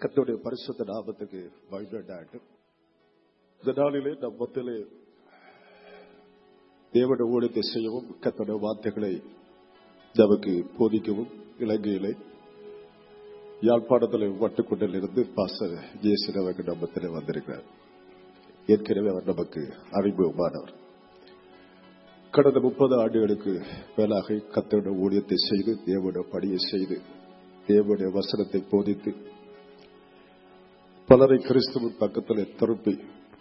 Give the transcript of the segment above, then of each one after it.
கர்த்தருடைய பரிசுத்த நாமத்துக்கு மகிழ்ந்தாட்டும் இந்த நாளிலே நம் மத்தியிலே தேவனுடைய ஊழியத்தை செய்யவும் கர்த்தருடைய வார்த்தைகளை நமக்கு போதிக்கவும் இலங்கையிலே யாழ்ப்பாணத்தில் வட்டுக்கொண்டிலிருந்து பாசர் ஜேசுரவங்க நம்மத்திலே வந்திருக்கிறார் ஏற்கனவே அவர் நமக்கு அறிமுகமானவர் கடந்த முப்பது ஆண்டுகளுக்கு மேலாக கத்தருடைய ஊழியத்தை செய்து தேவனுடைய பணியை செய்து தேவனுடைய வசனத்தை போதித்து பலரை கிறிஸ்துவின் பக்கத்தில் திருப்பி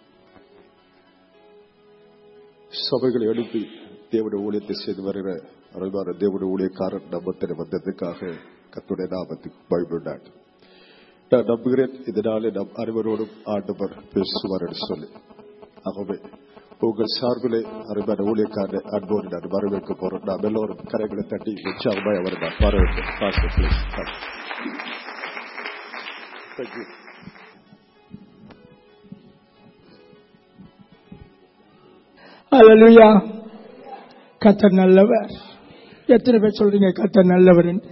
சபைகளை எழுப்பி தேவனுடைய ஊழியத்தை செய்து வருகிற அருள்வார தேவனுடைய ஊழியக்காரர் நம்பத்தில் வந்ததுக்காக கத்துடைய நாமத்துக்கு பயப்படாது நான் நம்புகிறேன் இதனாலே நம் அனைவரோடும் ஆண்டவர் பேசுவார் என்று சொல்லி ஆகவே உங்கள் சார்பிலே அருமையான ஊழியக்காரனை அன்போடு நான் வரவேற்க போறோம் நாம் எல்லோரும் கரைகளை தட்டி உற்சாகமாய் அவர் நான் வரவேற்கிறேன் தேங்க்யூ அல்லேலூயா கத்தர் நல்லவர் எத்தனை பேர் சொல்றீங்க கத்தர் நல்லவர் என்று?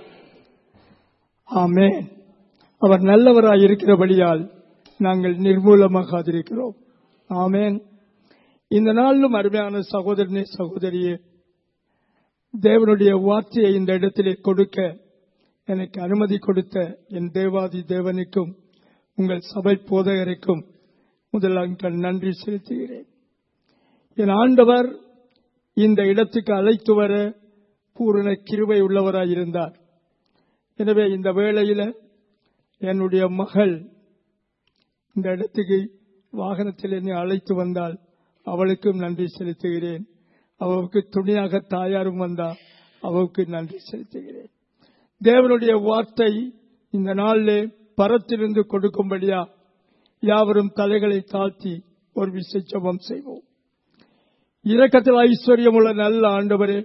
ஆமென் அவர் நல்லவராய் இருக்கிறபடியால் நாங்கள் நிர்மூலமாகாதிருக்கிறோம் ஆமென் இந்த நாளிலும் அருமையான சகோதரனே சகோதரியே தேவனுடைய வார்த்தையை இந்த இடத்திலே கொடுக்க எனக்கு அனுமதி கொடுத்த என் தேவாதி தேவனுக்கும் உங்கள் சபை போதகருக்கும் முதலாக நன்றி செலுத்துகிறேன் என் ஆண்டவர் இந்த இடத்துக்கு அழைத்து வர பூரண கிருபை உள்ளவராயிருந்தார் எனவே இந்த வேளையில என்னுடைய மகள் இந்த இடத்துக்கு வாகனத்தில் என்னை அழைத்து வந்தால் அவளுக்கும் நன்றி செலுத்துகிறேன் அவளுக்கு துணியாக தாயாரும் வந்தால் அவளுக்கு நன்றி செலுத்துகிறேன் தேவனுடைய வார்த்தை இந்த நாளிலே பரத்திலிருந்து கொடுக்கும்படியா யாவரும் தலைகளை தாழ்த்தி ஒரு விசேஷம் செய்வோம் இரக்கத்தில் ஐஸ்வர்யம் உள்ள நல்ல ஆண்டவரே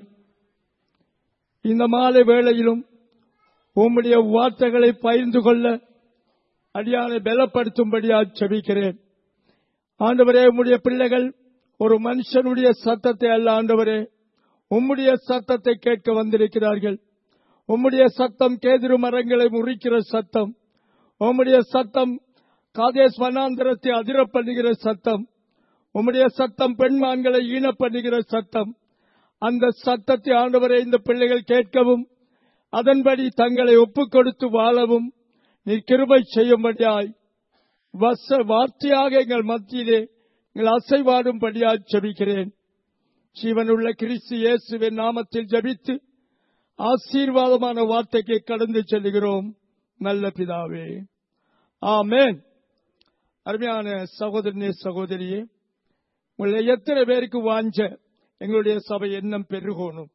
இந்த மாலை வேளையிலும் உம்முடைய வார்த்தைகளை பகிர்ந்து கொள்ள அடியானை பலப்படுத்தும்படியா செபிக்கிறேன் ஆண்டவரே உம்முடைய பிள்ளைகள் ஒரு மனுஷனுடைய சத்தத்தை அல்ல ஆண்டவரே உம்முடைய சத்தத்தை கேட்க வந்திருக்கிறார்கள் உம்முடைய சத்தம் கேதிரு மரங்களை முறிக்கிற சத்தம் உம்முடைய சத்தம் காதேஸ் வனாந்திரத்தை அதிர பண்ணுகிற சத்தம் உம்முடைய சத்தம் பெண்மான்களை ஈன பண்ணுகிற சத்தம் அந்த சத்தத்தை ஆண்டவரை இந்த பிள்ளைகள் கேட்கவும் அதன்படி தங்களை ஒப்புக் கொடுத்து வாழவும் நீ கிருபை செய்யும்படியாய் வச வார்த்தையாக எங்கள் மத்தியிலே எங்கள் அசைவாடும்படியாய் ஜெபிக்கிறேன் ஜீவனுள்ள கிறிஸ்து இயேசுவின் நாமத்தில் ஜபித்து ஆசீர்வாதமான வார்த்தைக்கு கடந்து செல்கிறோம் நல்ல பிதாவே ஆமேன் அருமையான சகோதரனே சகோதரியே உங்களை எத்தனை பேருக்கு வாஞ்ச எங்களுடைய சபை எண்ணம் பெருகணும்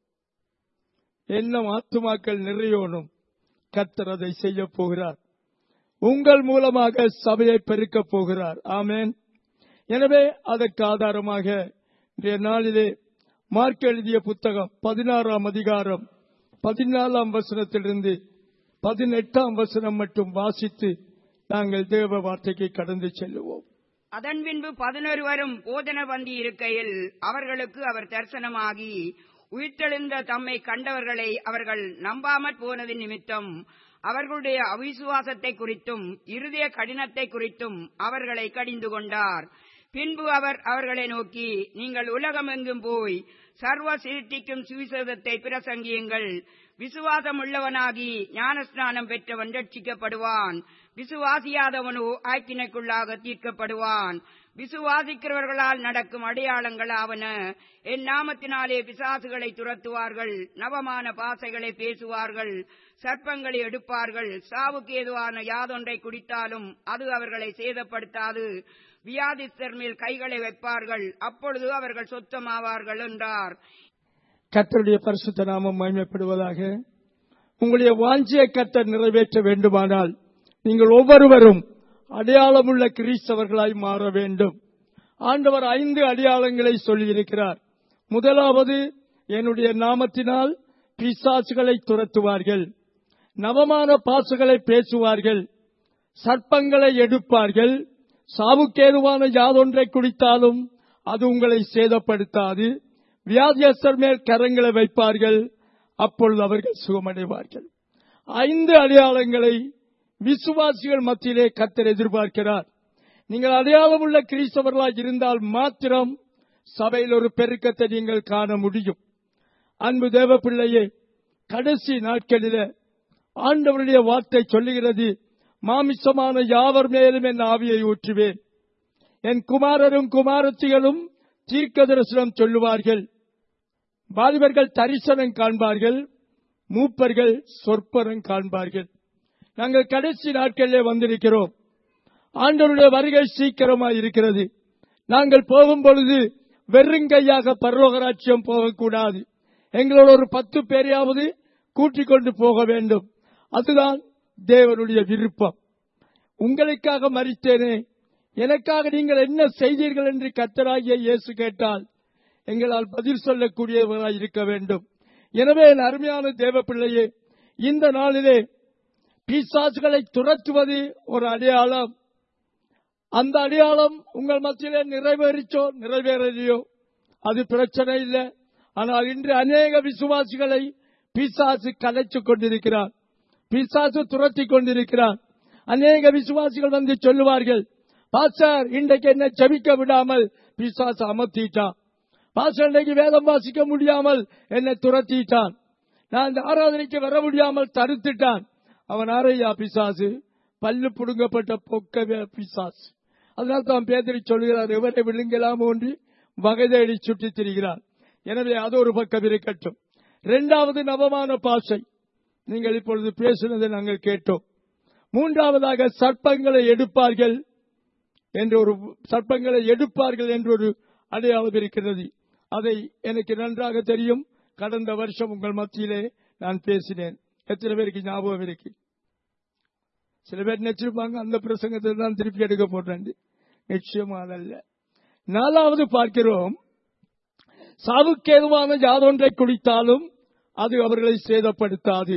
எண்ணம் ஆத்துமாக்கள் நிறையணும் கத்தர் அதை செய்ய போகிறார் உங்கள் மூலமாக சபையை பெருக்கப் போகிறார் ஆமேன் எனவே அதற்கு ஆதாரமாக இன்றைய நாளிலே மார்க் எழுதிய புத்தகம் பதினாறாம் அதிகாரம் பதினாலாம் வசனத்திலிருந்து பதினெட்டாம் வசனம் மட்டும் வாசித்து நாங்கள் தேவ வார்த்தைக்கு கடந்து செல்லுவோம் அதன் பின்பு பதினொருவரும் போதன பந்தி இருக்கையில் அவர்களுக்கு அவர் தரிசனமாகி உயிர்த்தெழுந்த தம்மை கண்டவர்களை அவர்கள் நம்பாமற் போனது நிமித்தம் அவர்களுடைய அவிசுவாசத்தை குறித்தும் இருதய கடினத்தை குறித்தும் அவர்களை கடிந்து கொண்டார் பின்பு அவர் அவர்களை நோக்கி நீங்கள் உலகமெங்கும் போய் சர்வ சிருஷ்டிக்கும் சுவிசேஷத்தை பிரசங்கியுங்கள் விசுவாசம் உள்ளவனாகி ஞானஸ்நானம் பெற்றவன் ரட்சிக்கப்படுவான் விசுவாசியாதவனோ ஆக்கினைக்குள்ளாக தீர்க்கப்படுவான் விசுவாசிக்கிறவர்களால் நடக்கும் அடையாளங்கள் ஆவன என் நாமத்தினாலே பிசாசுகளை துரத்துவார்கள் நவமான பாசைகளை பேசுவார்கள் சர்ப்பங்களை எடுப்பார்கள் சாவுக்கு ஏதுவான யாதொன்றை குடித்தாலும் அது அவர்களை சேதப்படுத்தாது வியாதிஸ்தர் மேல் கைகளை வைப்பார்கள் அப்பொழுது அவர்கள் சொத்தமாவார்கள் என்றார் கத்தருடைய பரிசுத்த நாமம் மகிமைப்படுவதாக உங்களுடைய வாஞ்சியை கத்தர் நிறைவேற்ற வேண்டுமானால் நீங்கள் ஒவ்வொருவரும் அடையாளமுள்ள கிறிஸ்தவர்களாய் மாற வேண்டும் ஆண்டவர் ஐந்து அடையாளங்களை சொல்லியிருக்கிறார் முதலாவது என்னுடைய நாமத்தினால் பிசாசுகளை துரத்துவார்கள் நவமான பாசுகளை பேசுவார்கள் சர்ப்பங்களை எடுப்பார்கள் சாவுக்கேதுவான யாதொன்றை குடித்தாலும் அது உங்களை சேதப்படுத்தாது வியாதியஸ்தர் மேல் கரங்களை வைப்பார்கள் அப்பொழுது அவர்கள் சுகமடைவார்கள் ஐந்து அடையாளங்களை விசுவாசிகள் மத்தியிலே கத்தர் எதிர்பார்க்கிறார் நீங்கள் அடையாளம் உள்ள கிறிஸ்தவர்களாக இருந்தால் மாத்திரம் சபையில் ஒரு பெருக்கத்தை நீங்கள் காண முடியும் அன்பு தேவ பிள்ளையே கடைசி நாட்களில ஆண்டவருடைய வார்த்தை சொல்லுகிறது மாமிசமான யாவர் மேலும் என் ஆவியை ஊற்றுவேன் என் குமாரரும் குமாரத்திகளும் தீர்க்க தரிசனம் சொல்லுவார்கள் வாலிபர்கள் தரிசனம் காண்பார்கள் மூப்பர்கள் சொற்பரம் காண்பார்கள் நாங்கள் கடைசி நாட்களிலே வந்திருக்கிறோம் ஆண்டவருடைய வருகை சீக்கிரமாய் இருக்கிறது நாங்கள் போகும் பொழுது வெறுங்கையாக பரலோகராட்சியம் போகக்கூடாது எங்களோட ஒரு பத்து பேரையாவது கூட்டிக் கொண்டு போக வேண்டும் அதுதான் தேவனுடைய விருப்பம் உங்களுக்காக மறித்தேனே எனக்காக நீங்கள் என்ன செய்தீர்கள் என்று கத்தராகிய இயேசு கேட்டால் எங்களால் பதில் சொல்லக்கூடியவராய் இருக்க வேண்டும் எனவே என் அருமையான தேவ பிள்ளையே இந்த நாளிலே பிசாசுகளை துரத்துவது ஒரு அடையாளம் அந்த அடையாளம் உங்கள் மத்தியிலே நிறைவேறிச்சோ நிறைவேறலையோ அது பிரச்சனை இல்லை ஆனால் இன்று அநேக விசுவாசிகளை பிசாசு கலைத்துக் கொண்டிருக்கிறார் பிசாசு துரத்தி கொண்டிருக்கிறார் அநேக விசுவாசிகள் வந்து சொல்லுவார்கள் பாஸ்டர் இன்றைக்கு என்ன ஜபிக்க விடாமல் பிசாசு அமர்த்திட்டான் பாஸ்டர் இன்றைக்கு வேதம் வாசிக்க முடியாமல் என்னை துரத்திட்டான் நான் இந்த ஆராதனைக்கு வர முடியாமல் தடுத்துட்டான் அவன் ஆரையா பிசாசு பல்லு புடுங்கப்பட்ட பொக்க பிசாசு அதனால தான் பேதறி சொல்கிறார் எவரை விழுங்கலாம் ஒன்றி வகை தேடி சுற்றித் திரிகிறார் எனவே அது ஒரு பக்கம் இருக்கட்டும் இரண்டாவது நவமான பாசை நீங்கள் இப்பொழுது பேசினதை நாங்கள் கேட்டோம் மூன்றாவதாக சர்ப்பங்களை எடுப்பார்கள் என்று ஒரு சர்ப்பங்களை எடுப்பார்கள் என்று ஒரு அடையாளம் இருக்கிறது அதை எனக்கு நன்றாக தெரியும் கடந்த வருஷம் உங்கள் மத்தியிலே நான் பேசினேன் எத்தனை பேருக்கு ஞாபகம் இருக்கு சில பேர் நினைச்சிருப்பாங்க அந்த பிரசங்கத்தை தான் திருப்பி எடுக்க போட்டேன் நிச்சயமா அதல்ல நாலாவது பார்க்கிறோம் சாவுக்கேதுவான யாதொன்றை குடித்தாலும் அது அவர்களை சேதப்படுத்தாது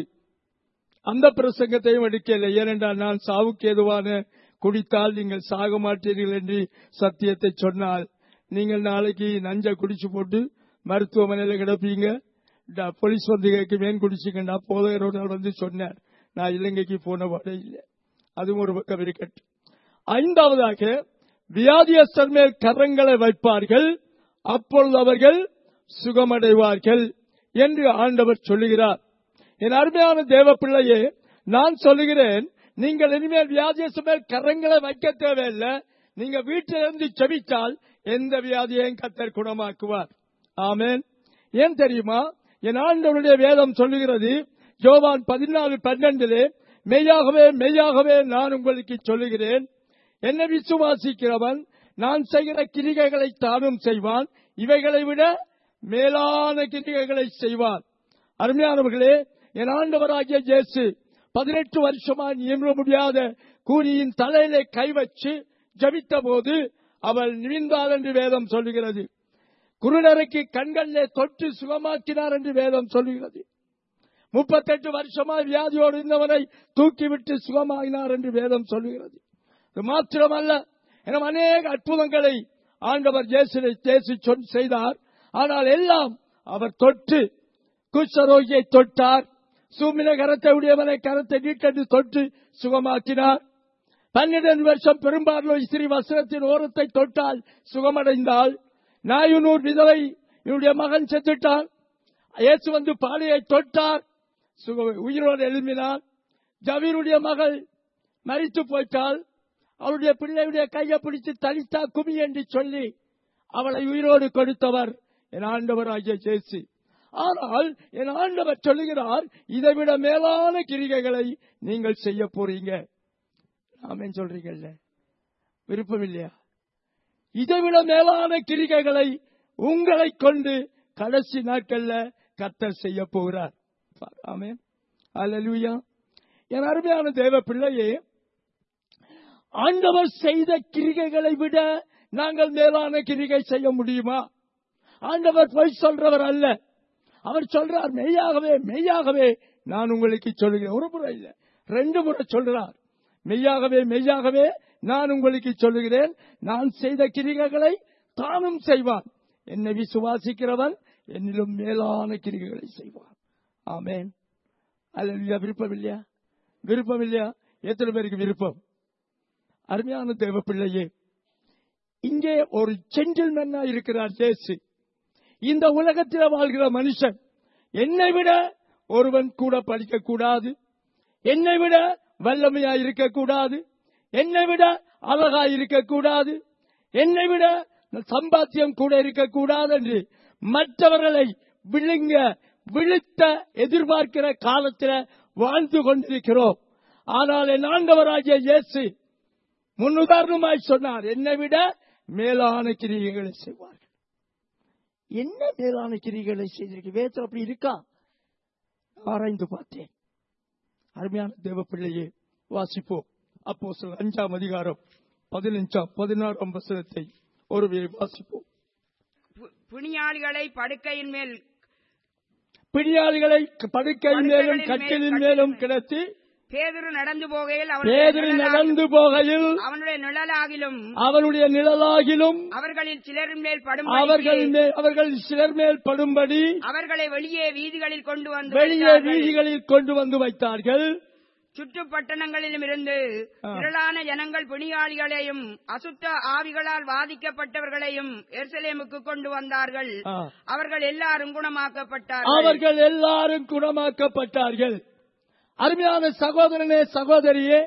அந்த பிரசங்கத்தையும் எடுக்கல ஏனென்றால் நான் சாவுக்கேதுவான குடித்தால் நீங்கள் சாக மாட்டீர்கள் என்று சத்தியத்தை சொன்னால் நீங்கள் நாளைக்கு நஞ்ச குடிச்சு போட்டு மருத்துவமனையில கிடப்பீங்க ட- போலீஸ் வந்து கேட்கும் ஏன் குடிச்சிங்கன்னா போதகரோட வந்து சொன்னார் நான் இலங்கைக்கு போன வட இல்லை அதுவும் ஒரு பக்கம் இருக்கட்டும் ஐந்தாவதாக வியாதியஸ்தர் மேல் கரங்களை வைப்பார்கள் அப்பொழுது அவர்கள் சுகமடைவார்கள் என்று ஆண்டவர் சொல்லுகிறார் என் அருமையான தேவ பிள்ளையே நான் சொல்லுகிறேன் நீங்கள் இனிமேல் வியாதியஸ்தர் மேல் கரங்களை வைக்க தேவையில்லை நீங்க வீட்டிலிருந்து செபித்தால் எந்த வியாதியையும் கத்தர் குணமாக்குவார் ஆமென் ஏன் தெரியுமா என் ஆண்டவருடைய வேதம் சொல்லுகிறது ஜோவான் பதினாலு பன்னெண்டிலே மெய்யாகவே மெய்யாகவே நான் உங்களுக்கு சொல்லுகிறேன் என்னை விசுவாசிக்கிறவன் நான் செய்கிற கிரிகைகளை தானும் செய்வான் இவைகளை விட மேலான கிரிகைகளை செய்வான் அருமையானவர்களே என் ஆண்டவராகிய இயேசு பதினெட்டு வருஷமா நியமிட முடியாத கூனியின் தலையிலே கை வச்சு ஜபித்த போது அவள் நிமிந்தாள் என்று வேதம் சொல்லுகிறது குருடருக்கு கண்களிலே தொட்டு சுகமாக்கினார் என்று வேதம் சொல்லுகிறது முப்பத்தெட்டு வருஷமா வியாதியோடு இருந்தவனை தூக்கிவிட்டு சுகமாகினார் என்று வேதம் சொல்லுகிறது இது மாத்திரமல்ல என அநேக அற்புதங்களை ஆண்டவர் இயேசுவை தேசி சொல் செய்தார் ஆனால் எல்லாம் அவர் தொட்டு குஷ்டரோகியை தொட்டார் சூமின கரத்தை உடையவனை கரத்தை நீட்டென்று தொட்டு சுகமாக்கினார் பன்னிரண்டு வருஷம் பெரும்பாலும் ஸ்ரீ வஸ்திரத்தின் ஓரத்தை தொட்டால் சுகமடைந்தாள் நாயுனூர் விதவை இவருடைய மகன் செத்துட்டான் இயேசு வந்து பாலியை தொட்டார் சுக உயிரோடு எழுப்பினார் ஜவீருடைய மகள் மரித்து போய்த்தாள் அவருடைய பிள்ளையுடைய கையை பிடித்து தலித்தா குமி என்று சொல்லி அவளை உயிரோடு கொடுத்தவர் என் ஆண்டவராகிய ஜேசு ஆனால் என் ஆண்டவர் சொல்லுகிறார் இதைவிட மேலான கிரிகைகளை நீங்கள் செய்ய போறீங்க ஆமென் சொல்றீங்கல்ல விருப்பம் இல்லையா இதைவிட மேலான கிரிகைகளை உங்களை கொண்டு கடைசி நாட்கள்ல கத்தர் செய்ய போகிறார் ஆமென் அல்லேலூயா என் அருமையான தேவ பிள்ளையே ஆண்டவர் செய்த கிரிகைகளை விட நாங்கள் மேலான கிரிகை செய்ய முடியுமா ஆண்டவர் பொய் சொல்றவர் அல்ல அவர் சொல்றார் மெய்யாகவே மெய்யாகவே நான் உங்களுக்கு சொல்லுகிறேன் ஒரு முறை இல்ல ரெண்டு முறை சொல்றார் மெய்யாகவே மெய்யாகவே நான் உங்களுக்கு சொல்லுகிறேன் நான் செய்த கிரிகைகளை தானும் செய்வான் என்னை விசுவாசிக்கிறவன் என்னிலும் மேலான கிரிகைகளை செய்வான் ஆமென் அல்ல விருப்பம் இல்லையா விருப்பம் இல்லையா எத்தனை பேருக்கு விருப்பம் அருமையான தேவ பிள்ளையே இங்கே ஒரு ஜென்டில்மேனா இருக்கிறார் இயேசு இந்த உலகத்தில் வாழ்கிற மனுஷன் என்னை விட ஒருவன் கூட படிக்க கூடாது என்னை விட வல்லமையா இருக்கக்கூடாது என்னை விட அழகா இருக்கக்கூடாது என்னை விட சம்பாத்தியம் கூட இருக்கக்கூடாது என்று மற்றவர்களை விழுங்க விழுத்த எதிர்பார்க்கிற காலத்தில் வாழ்ந்து கொண்டிருக்கிறோம் ஆனால் என் ஆண்டவராகிய இயேசு முன்னுதாரணமாய் சொன்னார் என்னை விட மேலான கிரியைகளை செய்வார்கள் என்ன மேலான கிரிகளை செய்திருக்கு வேதத்தில் அப்படி இருக்கா ஆராய்ந்து பார்த்தேன் அருமையான தேவ பிள்ளையே வாசிப்போம் அப்போ சில அஞ்சாம் அதிகாரம் பதினஞ்சாம் பதினாறாம் வசனத்தை ஒருவரை வாசிப்போம் பு- புனியாளிகளை படுக்கையின் மேல் பிடியாளிகளை படுக்கையின் மேலும் படுக்கைகளின் மேல், கட்டிலின் மேலும் கட்டிலின் கிடத்தி பேதுரு நடந்து போகையில் அவனுடைய பேதறி நிழலாகிலும் நடந்து போகையில் அவனுடைய நிழலாகிலும் அவனுடைய நிழலாகிலும் அவர்களில் சிலரின் மேல் அவர்கள் படும் மே- அவர்கள் சிலர் மேல் படும்படி அவர்களை வெளியே வீதிகளில் கொண்டு வந்து வெளியே வைத்தார்கள். வீதிகளில் கொண்டு வந்து வைத்தார்கள் சுற்று பட்டணங்களிலும் இருந்து ஆ. திரளான ஜனங்கள் பிணியாளிகளையும் அசுத்த ஆவிகளால் பாதிக்கப்பட்டவர்களையும் எருசலேமுக்கு கொண்டு வந்தார்கள் ஆ. அவர்கள் எல்லாரும் குணமாக்கப்பட்டார்கள் அவர்கள் எல்லாரும் குணமாக்கப்பட்டார்கள் அருமையான சகோதரனே சகோதரியே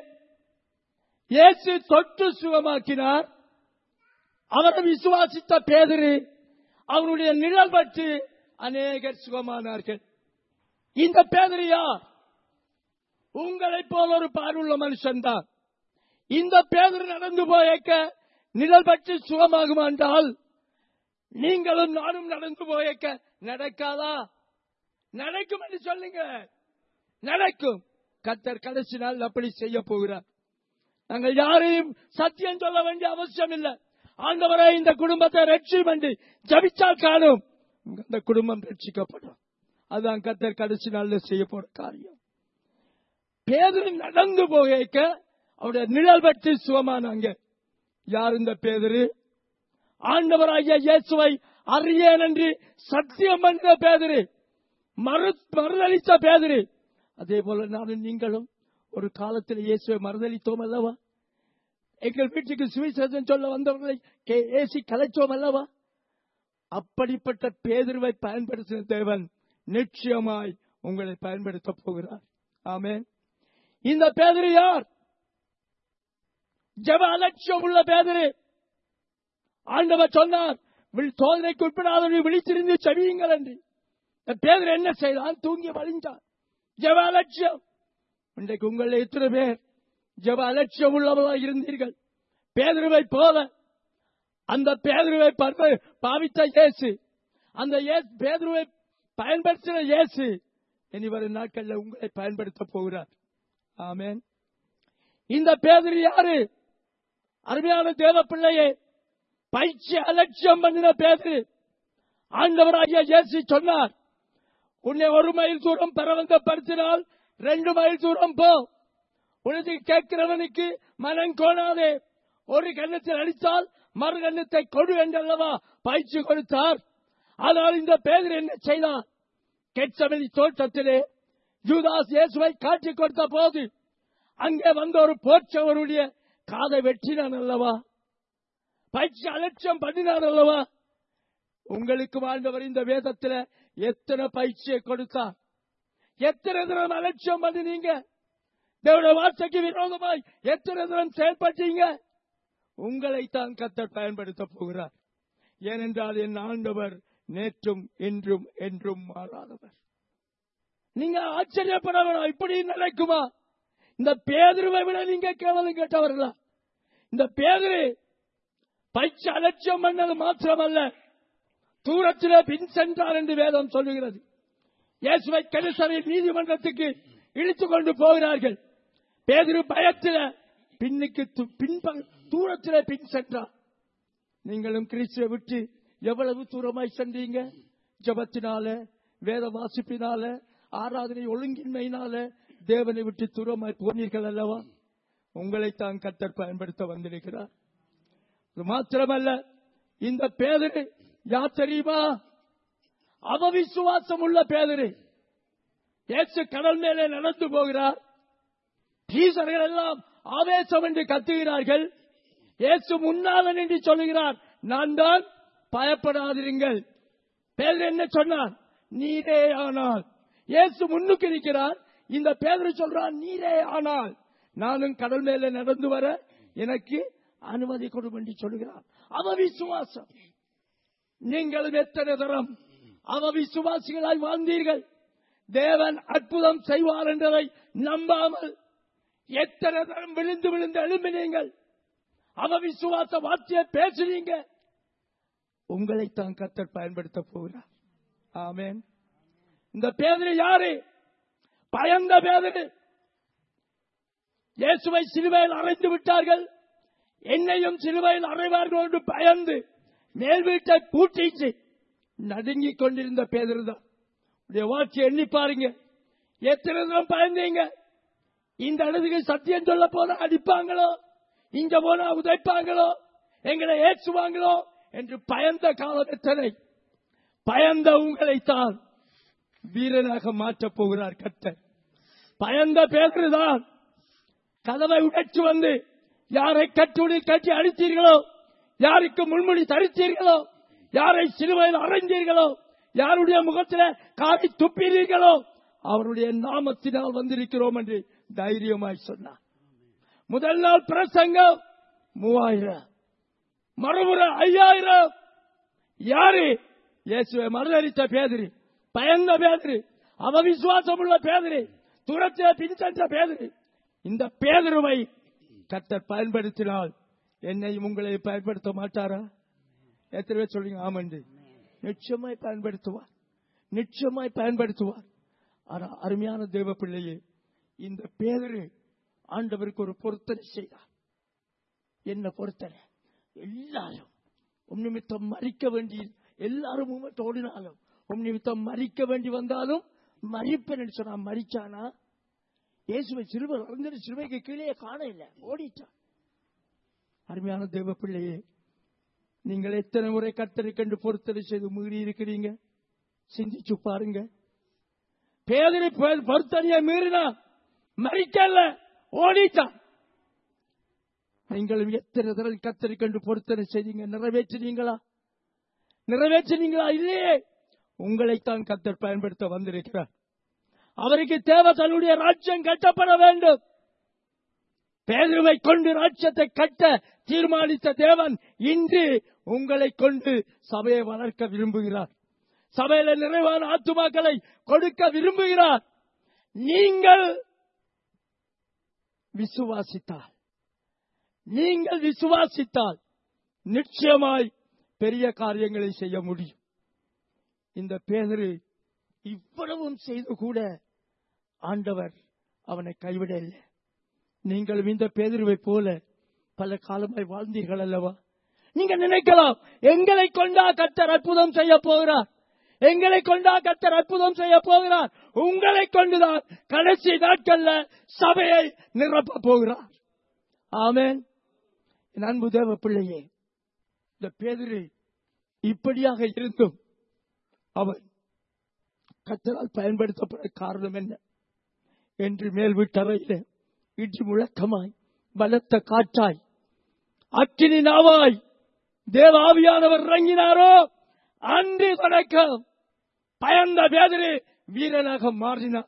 இயேசு தொட்டு சுகமாக்கினார் அவரை விசுவாசித்த பேதரு அவருடைய நிழல் பற்றி அநேகர் சுகமானார்கள் இந்த பேதரு யார் உங்களைப் போல ஒரு பார்வுள்ள மனுஷன்தான் இந்த பேதர் நடந்து போயக்க நிழல் பற்றி சுகமாகும் என்றால் நீங்களும் நானும் நடந்து போயக்க நடக்காதா நடக்கும் என்று சொல்லுங்க நடக்கும் கத்தர் கடைசி நாள் அப்படி செய்ய போகிறார் நாங்கள் யாரையும் சத்தியம் சொல்ல வேண்டிய அவசியம் இல்லை ஆண்டவரை இந்த குடும்பத்தை ரட்சியும் என்று ஜபிச்சால் காணும் இந்த குடும்பம் ரட்சிக்கப்படும் அதுதான் கத்தர் கடைசி நாள்ல செய்ய போற காரியம் பேதரு நடந்து போக அவருடைய நிழல் பற்றி சுகமானாங்க யார் இந்த பேதரு ஆண்டவராகிய இயேசுவை அறியேன் என்று சத்தியம் என்ற பேதரு மறு மறுதளித்த பேதரு அதே போல நானும் நீங்களும் ஒரு காலத்தில் இயேசுவை மறுதளித்தோம் அல்லவா எங்கள் வீட்டுக்கு சுவிசேஷம் சொல்ல வந்தவர்களை கே- ஏசி கலைச்சோம் அல்லவா அப்படிப்பட்ட பேதுருவை பயன்படுத்தின தேவன் நிச்சயமாய் உங்களை பயன்படுத்த போகிறார் ஆமென் இந்த பேதரு யார் ஜெப அலட்சியம் உள்ள பேதரு ஆண்டவர் சொன்னார் வில் சோதனைக்கு உட்படாதவர்கள் விழித்திருந்து செவியுங்கள் என்று இந்த பேதர் என்ன செய்தான் தூங்கி வழிஞ்சான் ஜெப அலட்சியம் இன்றைக்கு உங்களை எத்தனை பேர் ஜெப அலட்சியம் உள்ளவர்களாக இருந்தீர்கள் பேதருவை போல அந்த பேதருவை பர்வ- பாவித்த இயேசு அந்த இயேசு- பேதுருவை பயன்படுத்தின இயேசு இனி வரும் நாட்கள்ல உங்களை பயன்படுத்த போகிறார் ஆமென் இந்த பேதர் யாரு அருமையான தேவ பிள்ளையே பயிற்சி அலட்சியம் பண்ணின பேதரு ஆண்டவராகிய இயேசு சொன்னார் உன்னை ஒரு மைல் தூரம் பரவந்தப்படுத்தினால் ரெண்டு மைல் தூரம் போ உனக்கு கேட்கிறவனுக்கு மனம் கோணாதே ஒரு கன்னத்தில் அடித்தால் மறு கன்னத்தை கொடு என்றல்லவா பயிற்சி கொடுத்தார் ஆனால் இந்த பேதர் என்ன செய்தார் கெட்சமணி தோட்டத்திலே யூதாஸ் இயேசுவை காட்டிக் கொடுத்த போது அங்கே வந்த ஒரு போற்றவருடைய காதை வெட்டினான் அல்லவா பயிற்சி அலட்சியம் பண்ணினார் அல்லவா உங்களுக்கு வாழ்ந்தவர் இந்த வேதத்துல எத்தனை பயிற்சியை கொடுத்தார் எத்தனை தினம் அலட்சியம் பண்ணினீங்க தேவனுடைய வார்த்தைக்கு விரோதமாய் எத்தனை தினம் செயல்பட்டீங்க உங்களைத்தான் கத்தர் பயன்படுத்த போகிறார் ஏனென்றால் என் ஆண்டவர் நேற்றும் இன்றும் என்றும் மாறாதவர் நீங்க ஆச்சரியப்பட வேணாம் இப்படி நடக்குமா இந்த பேதுருவை விட நீங்க கேவலம் கேட்டவர்களா இந்த பேதுரு பயிற்சி அலட்சியம் பண்ணது மாத்திரமல்ல தூரத்திலே பின் சென்றார் என்று வேதம் சொல்லுகிறது இயேசுவை கரிசனை நீதிமன்றத்துக்கு இழுத்துக் கொண்டு போகிறார்கள் பேதுரு பயத்தில பின்னுக்கு து- பின்ப- தூரத்திலே பின் சென்றார் நீங்களும் கிறிஸ்துவை விட்டு எவ்வளவு தூரமாய் சென்றீங்க ஜபத்தினால வேத வாசிப்பினால ஆராதனை ஒழுங்கின்மையினால தேவனை விட்டு தூரமாய் போனீர்கள் அல்லவா உங்களைத்தான் கத்தர் பயன்படுத்த வந்திருக்கிறார் அது மாத்திரமல்ல இந்த பேதரு யார் தெரியுமா அவவிசுவாசம் உள்ள பேதரு இயேசு கடல் மேலே நடந்து போகிறார் ஈசர்கள் எல்லாம் ஆவேசம் என்று கத்துகிறார்கள் இயேசு முன்னால நின்று சொல்லுகிறார் நான் தான் பயப்படாதிருங்கள் பேதர் என்ன சொன்னார் நீரே ஆனால் இயேசு முன்னுக்கு இருக்கிறார் இந்த பேதர் சொல்றான் நீரே ஆனால் நானும் கடல் மேல நடந்து வர எனக்கு அனுமதி கொடும் என்று சொல்லுகிறார் அவ விசுவாசம் நீங்களும் எத்தனை தரம் அவ விசுவாசிகளாய் வாழ்ந்தீர்கள் தேவன் அற்புதம் செய்வார் என்றதை நம்பாமல் எத்தனை தரம் விழுந்து விழுந்து எழும்பினீங்கள் அவ விசுவாச வார்த்தையை பேசுறீங்க உங்களைத்தான் கத்தர் பயன்படுத்த போகிறார் ஆமென் இந்த பேதரி யாரு பயந்த பேதரி இயேசுவை சிலுவையில் அறைந்து விட்டார்கள் என்னையும் சிலுவையில் அறைவார்கள் என்று பயந்து மேல் வீட்டை பூட்டிச்சு நடுங்கிக் கொண்டிருந்த பேதர் தான் உடைய வாழ்க்கையை எண்ணி பாருங்க எத்தனை தரம் பயந்தீங்க இந்த இடத்துக்கு சத்தியம் சொல்ல போனா அடிப்பாங்களோ இங்க போனா உதைப்பாங்களோ எங்களை ஏற்றுவாங்களோ என்று பயந்த காலம் எத்தனை பயந்த உங்களைத்தான் வீரனாக மாற்றப் போகிறார் கர்த்தர் பயந்த பேதர்தான் கதவை உடைச்சு வந்து யாரை கட்டுடி கட்டி அடித்தீர்களோ யாருக்கு முன்மொழி தரித்தீர்களோ யாரை சிலுவையில் அறைந்தீர்களோ யாருடைய முகத்தில் காவி துப்பினீர்களோ அவருடைய நாமத்தினால் வந்திருக்கிறோம் என்று தைரியமாய் சொன்னார் முதல் நாள் பிரசங்கம் மூவாயிரம் மறுமுறை ஐயாயிரம் யாரு இயேசுவை மறுதளித்த பேதிரி பயந்த பேதிரி அவ விசுவாசம் உள்ள பேதிரி தூரத்தில் பின்சென்ற பேதிரி இந்த பேதருவை கர்த்தர் பயன்படுத்தினால் என்னையும் உங்களை பயன்படுத்த மாட்டாரா எத்தனை பேர் சொல்றீங்க ஆமண்டு நிச்சயமாய் பயன்படுத்துவார் நிச்சயமாய் பயன்படுத்துவார் ஆனா அருமையான தேவ பிள்ளையே இந்த பேதரு ஆண்டவருக்கு ஒரு பொருத்தனை செய்தார் என்ன பொருத்தனை எல்லாரும் உம் நிமித்தம் மறிக்க வேண்டி எல்லாரும் உண்மை ஓடினாலும் உம் நிமித்தம் மறிக்க வேண்டி வந்தாலும் மறிப்பேன் சொன்னா மறிச்சானா இயேசுவை சிறுவை அறிஞர் சிறுவைக்கு கீழே காண இல்லை ஓடிட்டான் அருமையான தேவ பிள்ளையே நீங்கள் எத்தனை முறை கத்தரை கண்டு பொருத்தனை செய்து மீறி இருக்கிறீங்க சிந்திச்சு பாருங்க பேதனை பொருத்தனையை மீறினா மறிக்கல ஓடிட்டான் நீங்களும் எத்தனை தடவை கத்தரை கண்டு பொருத்தனை செய்தீங்க நிறைவேற்றினீங்களா நிறைவேற்றினீங்களா இல்லையே உங்களைத்தான் கத்தர் பயன்படுத்த வந்திருக்கிறார் அவருக்கு தேவை தன்னுடைய ராஜ்யம் கட்டப்பட வேண்டும் பேதுருவை கொண்டு ராஜ்யத்தை கட்ட தீர்மானித்த தேவன் இன்று உங்களை கொண்டு சபையை வளர்க்க விரும்புகிறார் சபையில நிறைவான ஆத்துமாக்களை கொடுக்க விரும்புகிறார் நீங்கள் விசுவாசித்தால் நீங்கள் விசுவாசித்தால் நிச்சயமாய் பெரிய காரியங்களை செய்ய முடியும் இந்த பேதரு இவ்வளவும் செய்து கூட ஆண்டவர் அவனை கைவிடவில்லை நீங்கள் இந்த பேதுருவை போல பல காலமாய் வாழ்ந்தீர்கள் அல்லவா நீங்க நினைக்கலாம் எங்களை கொண்டா கத்தர் அற்புதம் செய்ய போகிறார் எங்களை கொண்டா கத்தர் அற்புதம் செய்ய போகிறார் உங்களை கொண்டுதான் கடைசி நாட்கள்ல சபையை நிரப்ப போகிறார் ஆமேன் என் அன்பு தேவ பிள்ளையே இந்த பேதிரு இப்படியாக இருந்தும் அவன் கத்தரால் பயன்படுத்தப்பட காரணம் என்ன என்று மேல் வீட்டறையில இடி முழக்கமாய் பலத்த காற்றாய் அக்கினி நாவாய் தேவாவியானவர் இறங்கினாரோ அன்று தொடக்கம் பயந்த பேதரு வீரனாக மாறினார்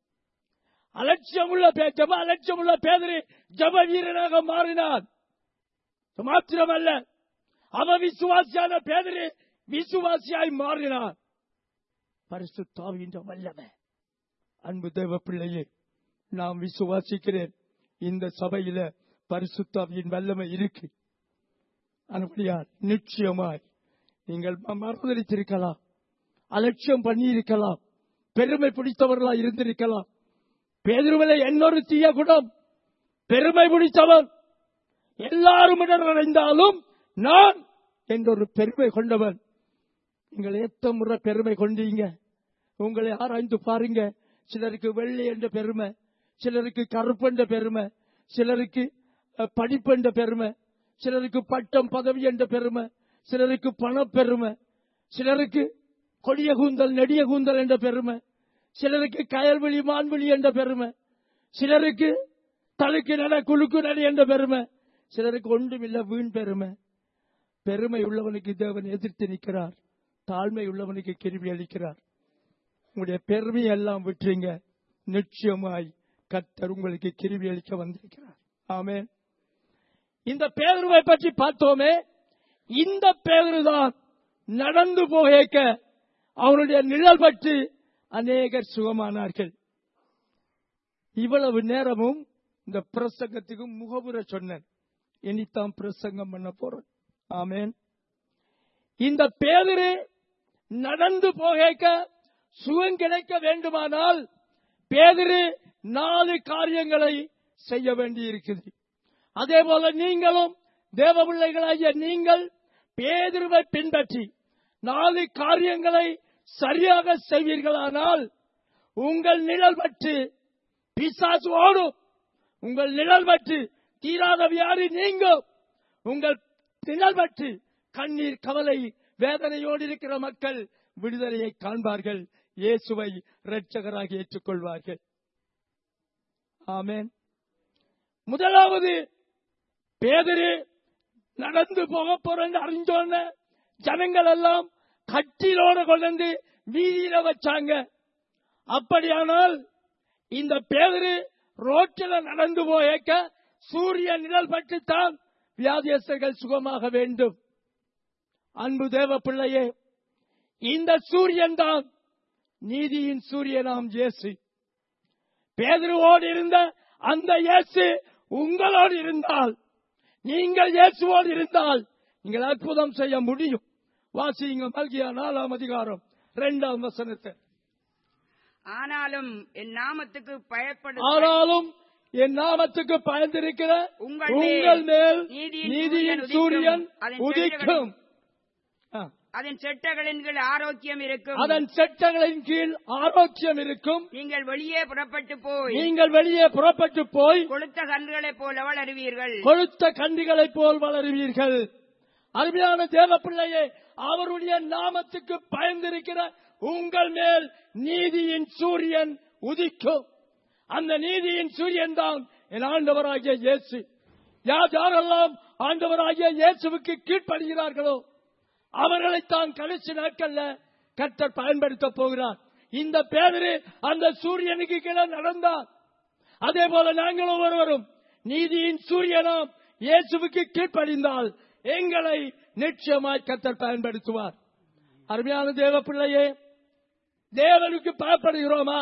அலட்சியமுள்ள பே- ஜப அலட்சியமுள்ள பேதரு ஜப வீரனாக மாறினார் மாத்திரமல்ல அவ விசுவாசியான பேதரு விசுவாசியாய் மாறினார் பரிசுத்தாவின்ற வல்லமை அன்பு தேவ பிள்ளையே நாம் விசுவாசிக்கிறேன் இந்த சபையில பரிசுத்தாவியின் வல்லமை இருக்கு அனுப்படியார் நிச்சயமாய் நீங்கள் ம- மறுதளித்திருக்கலாம் அலட்சியம் பண்ணி இருக்கலாம் பெருமை பிடித்தவர்களா இருந்திருக்கலாம் பேதுருவில இன்னொரு தீய குணம் பெருமை பிடித்தவன் எல்லாரும் இடரடைந்தாலும் நான் என்றொரு பெருமை கொண்டவன் நீங்கள் எத்த முறை பெருமை கொண்டீங்க உங்களை ஆராய்ந்து பாருங்க சிலருக்கு வெள்ளை என்ற பெருமை சிலருக்கு கருப்பு என்ற பெருமை சிலருக்கு அஹ், படிப்பு என்ற பெருமை சிலருக்கு பட்டம் பதவி என்ற பெருமை சிலருக்கு பணப்பெருமை சிலருக்கு கொடிய கூந்தல் நெடிய கூந்தல் என்ற பெருமை சிலருக்கு கயல்வெளி மான்வெளி என்ற பெருமை சிலருக்கு தடுக்கு நட குலுக்கு நட என்ற பெருமை சிலருக்கு ஒன்றுமில்ல வீண் பெருமை பெருமை உள்ளவனுக்கு தேவன் எதிர்த்து நிற்கிறார் தாழ்மை உள்ளவனுக்கு கிருபி அளிக்கிறார் உங்களுடைய பெருமை எல்லாம் விட்டுருங்க நிச்சயமாய் கர்த்தர் உங்களுக்கு கிருபி அளிக்க வந்திருக்கிறார் ஆமென் இந்த பேருவை பற்றி பார்த்தோமே இந்த பேருதான் நடந்து போக அவருடைய நிழல் பற்றி அநேகர் சுகமானார்கள் இவ்வளவு நேரமும் இந்த பிரசங்கத்துக்கு முகபுர சொன்னேன் இனித்தான் பிரசங்கம் பண்ண போறேன் ஆமென் இந்த பேரு நடந்து போக சுகம் கிடைக்க வேண்டுமானால் பேதிரு நாலு காரியங்களை செய்ய வேண்டியிருக்குது அதே போல நீங்களும் தேவ பிள்ளைகளாகிய நீங்கள் பேதிருவை பின்பற்றி நாலு காரியங்களை சரியாக செய்வீர்களானால் உங்கள் நிழல் பற்றி பிசாசு ஓடும் உங்கள் நிழல் பற்றி தீராத வியாதி நீங்கும் உங்கள் நிழல் பற்றி கண்ணீர் கவலை வேதனையோடு இருக்கிற மக்கள் விடுதலையை காண்பார்கள் இயேசுவை இரட்சகராக ஏற்றுக்கொள்வார்கள் ஆமென் முதலாவது பேதரு நடந்து போக போறேன்னு அறிஞ்சோன்ன ஜனங்கள் எல்லாம் கட்டிலோட கொண்டு வீதியில வச்சாங்க அப்படியானால் இந்த பேதரு ரோட்டில் நடந்து போயக்க சூரிய நிழல் பட்டுத்தான் வியாதியஸ்தர்கள் சுகமாக வேண்டும் அன்பு தேவ பிள்ளையே இந்த சூரியன் தான் நீதியின் சூரியனாம் இயேசு பேதுருவோடு இருந்த அந்த இயேசு உங்களோடு இருந்தால் நீங்கள் இயேசுவோடு இருந்தால் நீங்கள் அற்புதம் செய்ய முடியும் வாசிங்க மல்கியா நாலாம் அதிகாரம் இரண்டாம் வசனத்தை ஆனாலும் என் நாமத்துக்கு பயப்படு ஆனாலும் என் நாமத்துக்கு பயந்திருக்கிற உங்கள் மேல் உங்கள் மேல் நீதியின் நீதியின் சூரியன் சூரியன் அதன் உதிக்கும் ஆ. அதன் செட்டகளின் கீழ் ஆரோக்கியம் இருக்கும் அதன் சட்டங்களின் கீழ் ஆரோக்கியம் இருக்கும் நீங்கள் வெளியே புறப்பட்டு போய் நீங்கள் வெளியே புறப்பட்டு போய் கொளுத்த கன்றுகளைப் போல வளருவீர்கள் கொழுத்த கண்டிகளைப் போல் வளருவீர்கள் அருமையான தேவ பிள்ளையே அவருடைய நாமத்துக்கு பயந்திருக்கிற உங்கள் மேல் நீதியின் சூரியன் உதிக்கும் அந்த நீதியின் சூரியன் தான் என் ஆண்டவராகிய இயேசு யார் யாரெல்லாம் ஆண்டவராகிய இயேசுவுக்கு கீழ்ப்படுகிறார்களோ அவர்களைத்தான் கடைசி நாட்கள்ல கர்த்தர் பயன்படுத்த போகிறார் இந்த பேதரு அந்த சூரியனுக்கு கீழே நடந்தார் அதே போல நாங்களும் ஒருவரும் நீதியின் சூரியனாம் இயேசுவுக்கு கீழ்ப்படிந்தால் எங்களை நிச்சயமாய் கர்த்தர் பயன்படுத்துவார் அருமையான தேவ பிள்ளையே தேவனுக்கு பயப்படுகிறோமா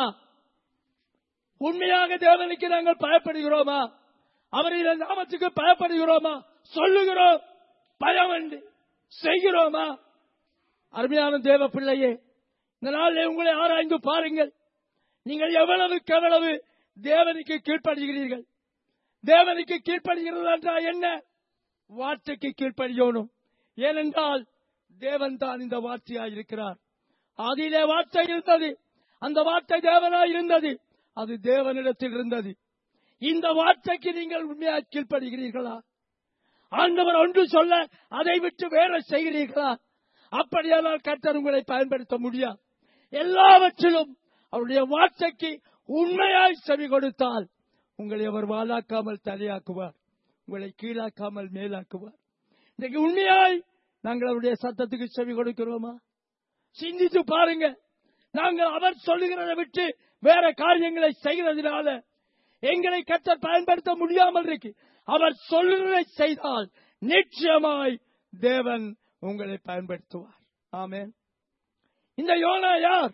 உண்மையாக தேவனுக்கு நாங்கள் பயப்படுகிறோமா அவருடைய நாமத்துக்கு பயப்படுகிறோமா சொல்லுகிறோம் பயம் என்று செய்கிறோமா அருமையான தேவ பிள்ளையே இந்த நாளில் உங்களை ஆராய்ந்து பாருங்கள் நீங்கள் எவ்வளவுக்கு எவ்வளவு தேவனுக்கு கீழ்ப்படுகிறீர்கள் தேவனுக்கு கீழ்ப்படுகிறது என்றால் என்ன வார்த்தைக்கு கீழ்ப்படியணும் ஏனென்றால் தேவன் தான் இந்த வார்த்தையாய் இருக்கிறார் அதிலே வார்த்தை இருந்தது அந்த வார்த்தை தேவனாய் இருந்தது அது தேவனிடத்தில் இருந்தது இந்த வார்த்தைக்கு நீங்கள் உண்மையாக கீழ்ப்படுகிறீர்களா ஆண்டவர் ஒன்று சொல்ல அதை விட்டு வேற செய்கிறீர்களா அப்படியானால் கர்த்தர் உங்களை பயன்படுத்த முடியாது எல்லாவற்றிலும் அவருடைய வார்த்தைக்கு உண்மையாய் செவி கொடுத்தால் உங்களை அவர் வாழாக்காமல் தலையாக்குவார் உங்களை கீழாக்காமல் மேலாக்குவார் இன்றைக்கு உண்மையாய் நாங்கள் அவருடைய சத்தத்துக்கு செவி கொடுக்கிறோமா சிந்தித்து பாருங்க நாங்கள் அவர் சொல்லுகிறதை விட்டு வேற காரியங்களை செய்கிறதுனால எங்களை கத்தர் பயன்படுத்த முடியாமல் இருக்கு அவர் சொல்லுகிறதை செய்தால் நிச்சயமாய் தேவன் உங்களை பயன்படுத்துவார் ஆமென் இந்த யோனா யார்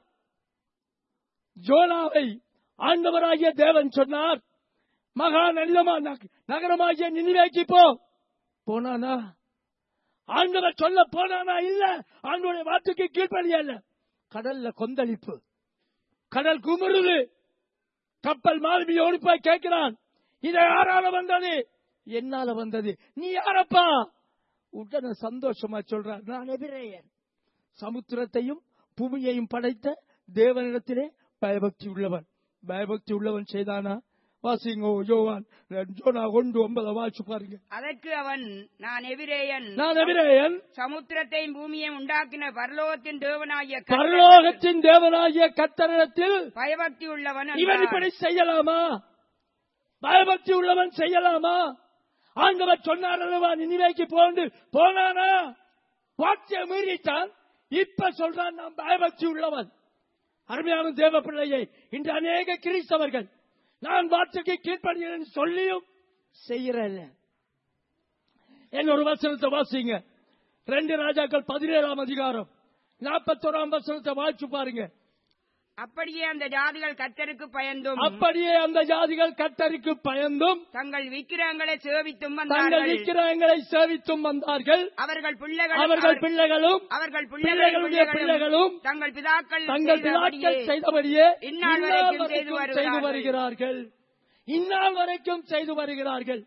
ஜோனாவை ஆண்டவராகிய தேவன் சொன்னார் மகா நலிதமா நக- நகரமாகிய நினைவேக்கி போ போனானா ஆண்டவர் சொல்ல போனானா இல்ல ஆண்டவருடைய வார்த்தைக்கு கீழ்ப்படிய இல்ல கடல்ல கொந்தளிப்பு கடல் குமுறுது கப்பல் மாலுமியோடு போய் கேட்கிறான் இது யாரால வந்தது என்னால வந்தது நீ யாரப்பா உடனே சந்தோஷமா சொல்றார் நான் எதிரேயன் சமுத்திரத்தையும் பூமியையும் படைத்த தேவனிடத்திலே பயபக்தி உள்ளவன் பயபக்தி உள்ளவன் செய்தானா வாசிங்கோ யோவான் ஜோனா ஒன்று ஒன்பதை வாசிச்சு பாருங்க அதற்கு அவன் நான் எபிரேயன் நான் எதிரேயன் சமுத்திரத்தையும் பூமியையும் உண்டாக்கின பரலோகத்தின் தேவனாகிய கர்த்தர் பரலோகத்தின் தேவனாகிய கத்தரிடத்தில் பயபக்தி உள்ளவன் இவன் என்றான். இப்படி செய்யலாமா பயபக்தி உள்ளவன் செய்யலாமா ஆண்டவர் சொன்னார் அல்லவா நினைவைக்கு போண்டு போனானா வார்த்தையை மீறிட்டான் இப்ப சொல்றான் நான் பயபக்தி உள்ளவன் அருமையான தேவ பிள்ளையை இன்று அநேக கிறிஸ்தவர்கள் நான் வார்த்தைக்கு கீழ்ப்படுகிறேன் சொல்லியும் செய்யறல்ல என்ன ஒரு வசனத்தை வாசிங்க ரெண்டு ராஜாக்கள் பதினேழாம் அதிகாரம் நாற்பத்தோராம் வசனத்தை வாசிச்சு பாருங்க அப்படியே அந்த ஜாதிகள் கர்த்தருக்கு பயந்தும் அப்படியே அந்த ஜாதிகள் கத்தருக்கு பயந்தும் தங்கள் விக்கிரகங்களை சேவித்தும் தங்கள் வந்தார்கள் விக்கிரகங்களை சேவித்தும் வந்தார்கள் அவர்கள் பிள்ளைகள் அவர்கள் பிள்ளைகளும் அவர்கள் பிள்ளைகளுடைய பிள்ளைகளும் தங்கள் பிதாக்கள் தங்கள் செய்தபடியே பிதாக்கள் செய்தபடியே இந்நாள் இந்நாள் வரைக்கும் செய்து வரைக்கும் செய்து வருகிறார்கள். வருகிறார்கள் இந்நாள் வரைக்கும் செய்து வருகிறார்கள்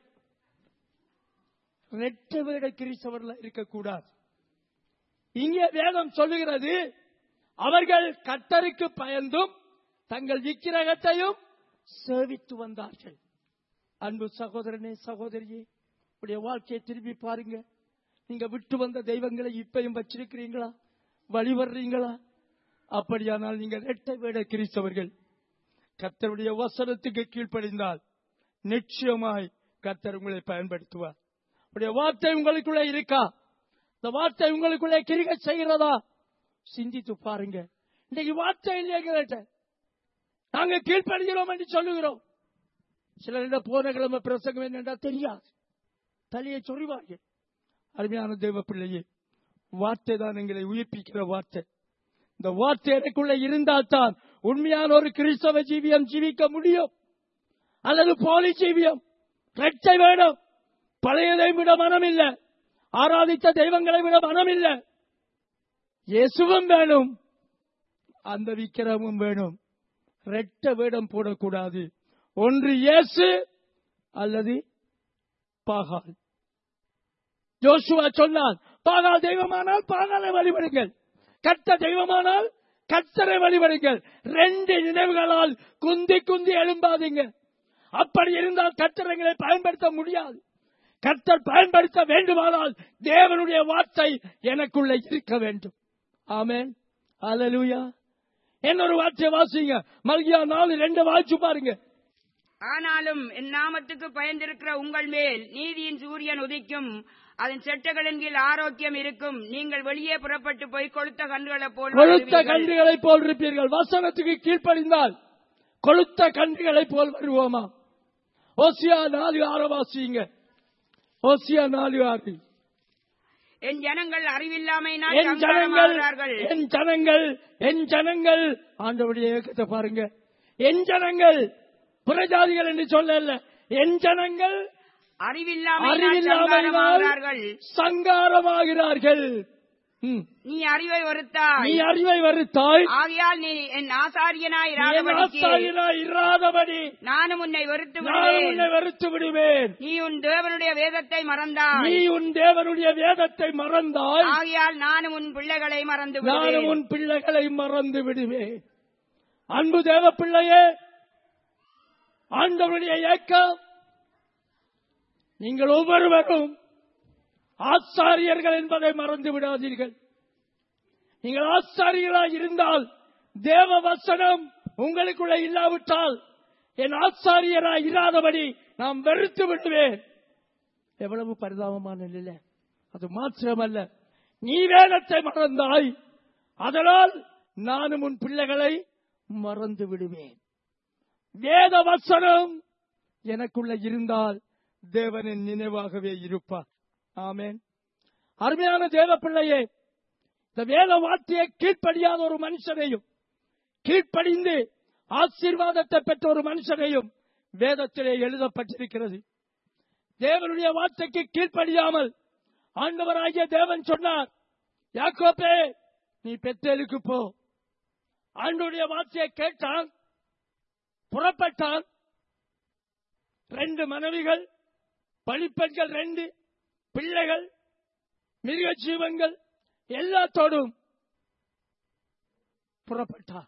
ரெட்ட வேட கிறிஸ்தவர்கள் இருக்கக்கூடாது இங்கே வேதம் சொல்லுகிறது அவர்கள் கத்தருக்கு பயந்தும் தங்கள் விக்கிரகத்தையும் சேவித்து வந்தார்கள் அன்பு சகோதரனே சகோதரியே உடைய வாழ்க்கையை திரும்பி பாருங்க நீங்க விட்டு வந்த தெய்வங்களை இப்பயும் வச்சிருக்கிறீங்களா வழிபடுறீங்களா அப்படியானால் நீங்க ரெட்டை வேட கிறிஸ்தவர்கள் கர்த்தருடைய வசனத்துக்கு கீழ்ப்படிந்தால் நிச்சயமாய் கர்த்தர் உங்களை பயன்படுத்துவார் உடைய வார்த்தை உங்களுக்குள்ளே இருக்கா இந்த வார்த்தை உங்களுக்குள்ளே கிரிக செய்கிறதா சிந்தித்து பாருங்க இன்னைக்கு வார்த்தை இல்லையா கேட்ட நாங்க கீழ்ப்படுகிறோம் என்று சொல்லுகிறோம் சிலரிடம் போன கிழமை பிரசங்கம் என்னென்றா தெரியாது தலையை சொறிவார்கள் அருமையான தேவ பிள்ளையே வார்த்தை தான் எங்களை உயிர்ப்பிக்கிற வார்த்தை இந்த வார்த்தை எனக்குள்ள இருந்தால்தான் உண்மையான ஒரு கிறிஸ்தவ ஜீவியம் ஜீவிக்க முடியும் அல்லது போலி ஜீவியம் ரெட்டை வேணும் பழையதை விட மனம் இல்ல ஆராதித்த தெய்வங்களை விட மனம் இல்ல இயேசுவும் வேணும் அந்த விக்கிரமும் வேணும் ரெட்ட வேடம் போடக்கூடாது ஒன்று இயேசு அல்லது பாகால் ஜோசுவா சொன்னான் பாகால் தெய்வமானால் பாகாலை வழிபடுங்கள் கட்ட தெய்வமானால் கத்தரை வழிபடுங்கள் ரெண்டு நினைவுகளால் குந்தி குந்தி எழும்பாதீங்க அப்படி இருந்தால் கத்தரங்களை பயன்படுத்த முடியாது கர்த்தர் பயன்படுத்த வேண்டுமானால் தேவனுடைய வார்த்தை எனக்குள்ள இருக்க வேண்டும் ஆமென் அல்லேலூயா என்னொரு வார்த்தையை வாசிங்க மல்கியா நாலு ரெண்டு வாய்ச்சு பாருங்க ஆனாலும் என் நாமத்துக்கு பயந்திருக்கிற உங்கள் மேல் நீதியின் சூரியன் உதிக்கும் அதன் செட்டைகளின் கீழ் ஆரோக்கியம் இருக்கும் நீங்கள் வெளியே புறப்பட்டு போய் கொளுத்த கன்றுகளைப் போல் கொளுத்த வருவீர்கள். கன்றுகளைப் போல் இருப்பீர்கள் வசனத்துக்கு கீழ்ப்படிந்தால் கொளுத்த கன்றுகளைப் போல் வருவோமா ஓசியா நாலு ஆறு வாசிங்க ஓசியா நாலு ஆறு என் ஜனங்கள் அறிவில்லாமையினால் என் ஜனங்கள் சங்காரமாகிறார்கள் என் ஜனங்கள் என் ஜனங்கள் ஆண்டவருடைய இயக்கத்தை பாருங்க என் ஜனங்கள் புறஜாதிகள் என்று சொல்லல என் ஜனங்கள் அறிவில்லாமையினால் அறிவில்லாமையினால் சங்காரமாகிறார்கள் சங்காரமாகிறார்கள் ம். நீ அறிவை நீ ஒருத்தாய் அறிவை வருத்தாய் ஆகையால் நீ என் ஆசாரியனாய் என் இராதபடிக்கு ஆசாரியனாய் இராதபடி நானும் உன்னை வெறுத்து நான் உன்னை விடுவேன் வெறுத்து விடுவேன் நீ உன் தேவனுடைய வேதத்தை நீ மறந்தாய் உன் தேவனுடைய வேதத்தை மறந்தாய் ஆகையால் நானும் உன் பிள்ளைகளை மறந்து நானும் விடுவேன் உன் பிள்ளைகளை மறந்து விடுவேன் அன்பு தேவ பிள்ளையே ஆண்டவருடைய ஏக்கம் நீங்கள் ஒவ்வொருவரும் ஆசாரியர்கள் என்பதை மறந்து விடாதீர்கள் நீங்கள் ஆசாரியர்களாய் இருந்தால் தேவ வசனம் உங்களுக்குள்ள இல்லாவிட்டால் என் ஆசாரியராய் இராதபடி நாம் வெறுத்து விடுவேன் எவ்வளவு பரிதாபமான நிலை அது மாத்திரமல்ல நீ வேதத்தை மறந்தாய் அதனால் நானும் உன் பிள்ளைகளை மறந்து விடுவேன் வேத வசனம் எனக்குள்ள இருந்தால் தேவனின் நினைவாகவே இருப்பார் ஆமென் அருமையான தேவ பிள்ளையே இந்த வேத வார்த்தையை கீழ்ப்படியாத ஒரு மனுஷனையும் கீழ்ப்படிந்து ஆசீர்வாதத்தை பெற்ற ஒரு மனுஷனையும் வேதத்திலே எழுதப்பட்டிருக்கிறது தேவனுடைய வார்த்தைக்கு கீழ்ப்படியாமல் ஆண்டவராகிய தேவன் சொன்னார் யாக்கோப்பே நீ பெத்தேலுக்கு போ ஆண்டவருடைய வார்த்தையை கேட்டான் புறப்பட்டான் ரெண்டு மனைவிகள் பழிப்பெண்கள் ரெண்டு பிள்ளைகள் மிருக ஜீவங்கள் எல்லாத்தோடும் புறப்பட்டான்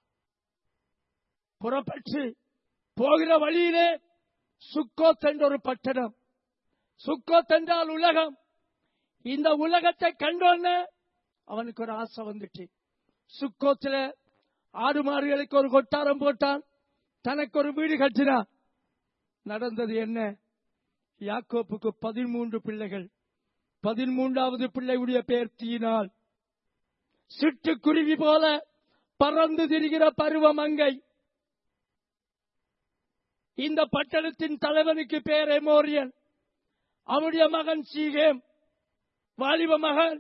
புறப்பட்டு போகிற வழியிலே சுக்கோத் என்ற ஒரு பட்டணம் சுக்கோத் என்றால் உலகம் இந்த உலகத்தை கண்டோன்னு அவனுக்கு ஒரு ஆசை வந்துட்டு சுக்கோத்துல ஆடு மாடுகளுக்கு ஒரு கொட்டாரம் போட்டான் தனக்கு ஒரு வீடு கட்டினான் நடந்தது என்ன யாக்கோப்புக்கு பதிமூன்று பிள்ளைகள் பதிமூன்றாவது பிள்ளையுடைய பெயர் தீனால் சிட்டுக்குருவி போல பறந்து திரிகிற பருவமங்கை இந்த பட்டணத்தின் தலைவனுக்கு பேர் எமோரியன் அவனுடைய மகன் சீகேம் வாலிப மகன்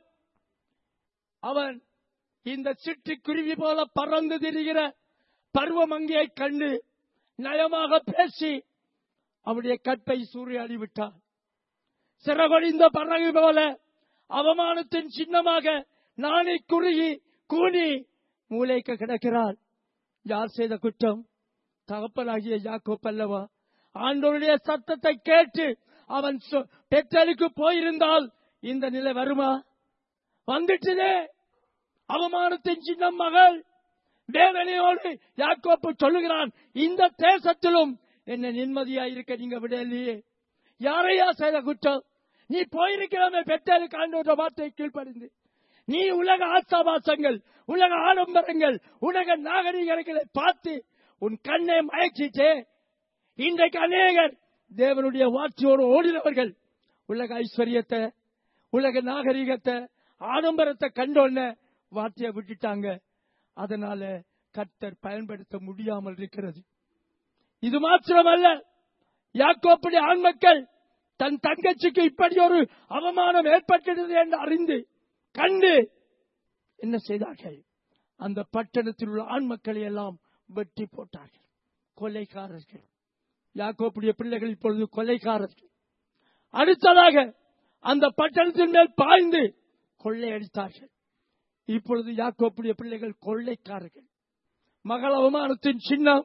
அவன் இந்த சிட்டுக்குருவி போல பறந்து திரிகிற பருவமங்கையை கண்டு நயமாக பேசி அவருடைய கற்பை சூறையாடி விட்டான் சிறகொழிந்த பறவை போல அவமானத்தின் சின்னமாக நாணை குறுகி கூனி மூளைக்கு கிடக்கிறாள் யார் செய்த குற்றம் தகப்பனாகிய யாக்கோப் அல்லவா ஆண்டோருடைய சத்தத்தை கேட்டு அவன் சொ- பெத்தலுக்கு போயிருந்தால் இந்த நிலை வருமா வந்துட்டுதே அவமானத்தின் சின்னம் மகள் வேதனையோடு யாக்கோப்பு சொல்லுகிறான் இந்த தேசத்திலும் என்ன நிம்மதியா இருக்க நீங்க விடலையே யாரையா செய்த குற்றம் நீ போயிருக்கிறமே பெற்றலுக்கு ஆண்டோட வார்த்தை கீழ்ப்படிந்து நீ உலக ஆசாபாசங்கள் உலக ஆடம்பரங்கள் உலக நாகரிகங்களை பார்த்து உன் கண்ணை மயக்கிட்டே இன்றைக்கு அநேகர் தேவனுடைய வாட்சியோடு ஓடினவர்கள் உலக ஐஸ்வர்யத்தை உலக நாகரிகத்தை ஆடம்பரத்தை கண்டோன்ன வார்த்தையை விட்டுட்டாங்க அதனால கர்த்தர் பயன்படுத்த முடியாமல் இருக்கிறது இது மாத்திரமல்ல யாக்கோப்படி ஆண் மக்கள் தன் தங்கச்சிக்கு இப்படி ஒரு அவமானம் ஏற்பட்டது என்று அறிந்து கண்டு என்ன செய்தார்கள் அந்த பட்டணத்தில் உள்ள ஆண் மக்களை எல்லாம் வெட்டி போட்டார்கள் கொலைக்காரர்கள் யாக்கோப்புடைய பிள்ளைகள் இப்பொழுது கொலைக்காரர்கள் அடுத்ததாக அந்த பட்டணத்தின் மேல் பாய்ந்து கொள்ளையடித்தார்கள் இப்பொழுது யாக்கோப்புடைய பிள்ளைகள் கொள்ளைக்காரர்கள் மகள் அவமானத்தின் சின்னம்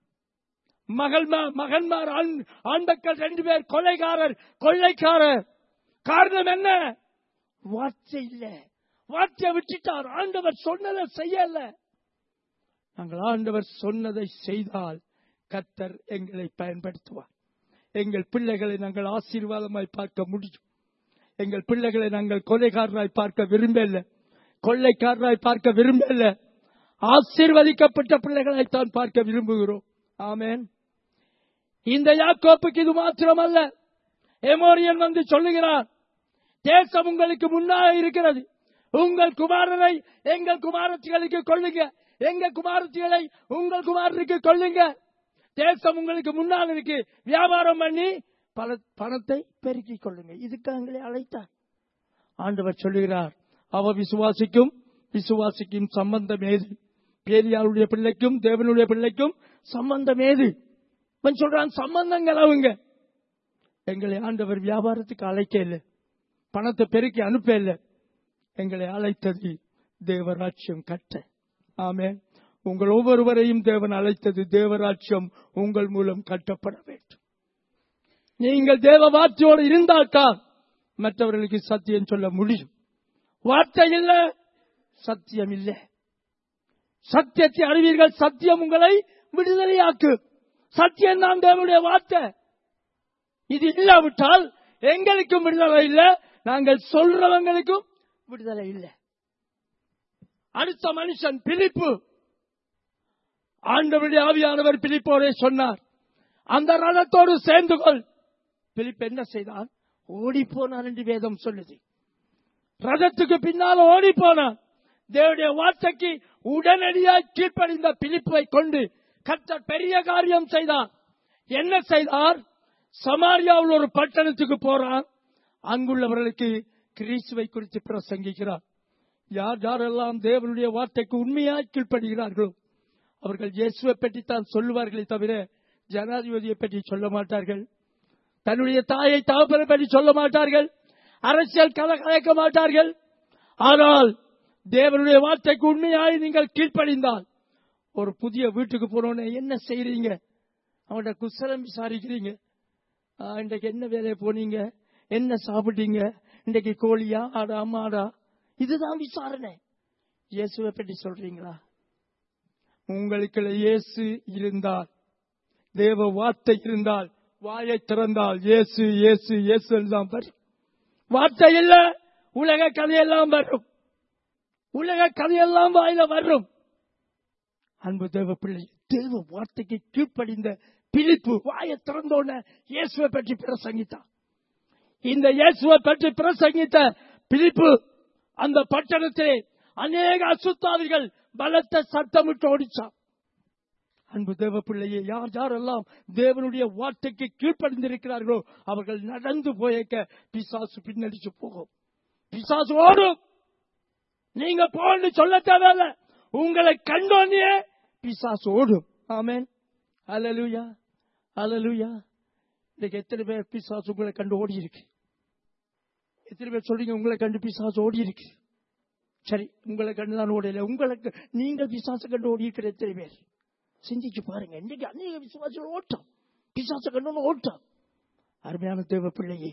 மகள் மகன்மார் ஆண் ஆண் மக்கள் ரெண்டு பேர் கொலைகாரர் கொள்ளைக்காரர் காரணம் என்ன வார்த்தை இல்ல வார்த்தையை விட்டுட்டார் ஆண்டவர் சொன்னதை செய்யல நாங்கள் ஆண்டவர் சொன்னதை செய்தால் கர்த்தர் எங்களை பயன்படுத்துவார் எங்கள் பிள்ளைகளை நாங்கள் ஆசீர்வாதமாய் பார்க்க முடியும் எங்கள் பிள்ளைகளை நாங்கள் கொலைகாரராய் பார்க்க விரும்பல கொள்ளைக்காரராய் பார்க்க விரும்பல ஆசீர்வதிக்கப்பட்ட பிள்ளைகளைத் தான் பார்க்க விரும்புகிறோம் ஆமென் இந்த யாக்கோப்புக்கு இது மாத்திரமல்ல எமோரியன் வந்து சொல்லுகிறார் தேசம் உங்களுக்கு முன்னாக இருக்கிறது உங்கள் குமாரரை எங்கள் குமாரத்திகளுக்கு கொள்ளுங்க எங்க குமாரத்திகளை உங்கள் குமாரருக்கு கொள்ளுங்க தேசம் உங்களுக்கு முன்னால் இருக்கு வியாபாரம் பண்ணி பல பணத்தை பெருக்கிக் கொள்ளுங்க இதுக்கு எங்களை அழைத்தார் ஆண்டவர் சொல்லுகிறார் அவ விசுவாசிக்கும் விசுவாசிக்கும் சம்பந்தம் ஏது பேரியாளுடைய பிள்ளைக்கும் தேவனுடைய பிள்ளைக்கும் சம்பந்தம் ஏது இவன் சொல்றான் சம்பந்தங்கள் அவங்க எங்களை ஆண்டவர் வியாபாரத்துக்கு அழைக்க இல்லை பணத்தை பெருக்கி அனுப்ப இல்லை எங்களை அழைத்தது தேவராட்சியம் கட்ட ஆமென் உங்கள் ஒவ்வொருவரையும் தேவன் அழைத்தது தேவராட்சியம் உங்கள் மூலம் கட்டப்பட வேண்டும் நீங்கள் தேவ வார்த்தையோடு இருந்தால்தான் மற்றவர்களுக்கு சத்தியம் சொல்ல முடியும் வார்த்தை இல்ல சத்தியம் இல்லை சத்தியத்தை அறிவீர்கள் சத்தியம் உங்களை விடுதலையாக்கு சத்தியம் தான் தேவனுடைய வார்த்தை இது இல்லாவிட்டால் எங்களுக்கும் விடுதலை இல்லை நாங்கள் சொல்றவங்களுக்கும் விடுதலை இல்லை அடுத்த மனுஷன் பிலிப்பு ஆண்டவருடைய ஆவியானவர் பிலிப்போரே சொன்னார் அந்த ரதத்தோடு சேர்ந்து கொள் பிலிப் என்ன செய்தான் ஓடி போனான் என்று வேதம் சொல்லுது ரதத்துக்கு பின்னால் ஓடி போனான் தேவனுடைய வார்த்தைக்கு உடனடியாக கீழ்ப்படிந்த பிலிப்பை கொண்டு கர்த்தர் பெரிய காரியம் செய்தார் என்ன செய்தார் சமாரியாவில் ஒரு பட்டணத்துக்கு போறான் அங்குள்ளவர்களுக்கு கிறிஸ்துவை குறித்து பிரசங்கிக்கிறார் யார் யாரெல்லாம் தேவனுடைய வார்த்தைக்கு உண்மையாய் கீழ்ப்படுகிறார்களோ அவர்கள் இயேசுவை பற்றி தான் சொல்லுவார்களே தவிர ஜனாதிபதியை பற்றி சொல்ல மாட்டார்கள் தன்னுடைய தாயை தகப்பனை பற்றி சொல்ல மாட்டார்கள் அரசியல் கதை கலைக்க மாட்டார்கள் ஆனால் தேவனுடைய வார்த்தைக்கு உண்மையாய் நீங்கள் கீழ்ப்படிந்தால் ஒரு புதிய வீட்டுக்கு போனோன்னு என்ன செய்றீங்க அவன்கிட்ட குசலம் விசாரிக்கிறீங்க ஆ, இன்றைக்கு என்ன வேலையை போனீங்க என்ன சாப்பிட்டீங்க இன்றைக்கு கோழியா ஆடா மாடா இதுதான் விசாரணை இயேசுவை பற்றி சொல்றீங்களா உங்களுக்கு இயேசு இருந்தால் தேவ வார்த்தை இருந்தால் வாயை திறந்தால் இயேசு இயேசு இயேசு தான் வரும் வார்த்தை இல்ல உலக கதையெல்லாம் வரும் உலக கதையெல்லாம் வாயில வரும் அன்பு தேவ பிள்ளை தேவ வார்த்தைக்கு கீழ்ப்படிந்த பிலிப்பு வாயை திறந்தோன இயேசுவை பற்றி பிரசங்கித்தான் இந்த இயேசுவை பற்றி பிரசங்கித்த பிலிப்பு அந்த பட்டணத்திலே அநேக அசுத்தாவிகள் பலத்த சத்தமிட்டு ஓடிச்சான் அன்பு தேவ பிள்ளையே யார் யாரெல்லாம் தேவனுடைய வார்த்தைக்கு கீழ்ப்படிந்திருக்கிறார்களோ அவர்கள் நடந்து போயக்க பிசாசு பின்னடிச்சு போகும் பிசாசு ஓடும் நீங்க போன்னு சொல்ல தேவையில்ல உங்களை கண்டோன்னே பிசாசு ஓடும் ஆமென் அலலுயா அலலுயா இன்னைக்கு எத்தனை பேர் பிசாசு உங்களை கண்டு ஓடி இருக்கு எத்தனை பேர் சொல்றீங்க உங்களை கண்டு பிசாசு ஓடி இருக்கு சரி உங்களை கண்டு தான் ஓடல உங்களுக்கு நீங்கள் பிசாசு கண்டு ஓடி இருக்கிற எத்தனை பேர் சிந்திச்சு பாருங்க இன்னைக்கு அநேக விசுவாசிகள் ஓட்டம் பிசாச கண்டு ஓட்டம் அருமையான தேவ பிள்ளையே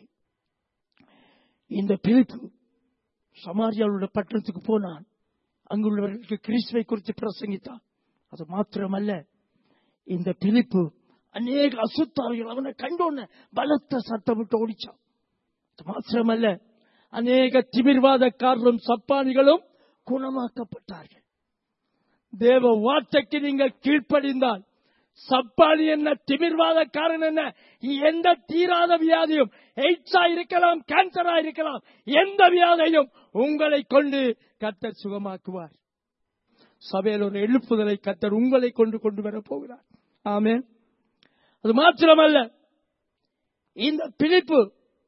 இந்த பிலிப்பு சமாரியாவுடைய பட்டணத்துக்கு போனான் அங்குள்ளவர்களுக்கு கிறிஸ்துவை குறித்து பிரசங்கித்தான் அது மாத்திரமல்ல இந்த பிலிப்பு அநேக அசுத்தாவிகள் அவனை கண்டோன்ன பலத்த சத்தம் விட்டு ஓடிச்சான் அது மாத்திரமல்ல அநேக திமிர்வாதக்காரரும் சப்பானிகளும் குணமாக்கப்பட்டார்கள் தேவ வார்த்தைக்கு நீங்கள் கீழ்ப்படிந்தால் சப்பானி என்ன திமிர்வாதக்காரன் என்ன எந்த தீராத வியாதியும் எய்ட்ஸா இருக்கலாம் கேன்சரா இருக்கலாம் எந்த வியாதியும் உங்களை கொண்டு கத்தர் சுகமாக்குவார் சபையில் ஒரு எழுப்புதலை கத்தர் உங்களை கொண்டு கொண்டு வர போகிறார் ஆமென் அது மாத்திரமல்ல இந்த பிலிப்பு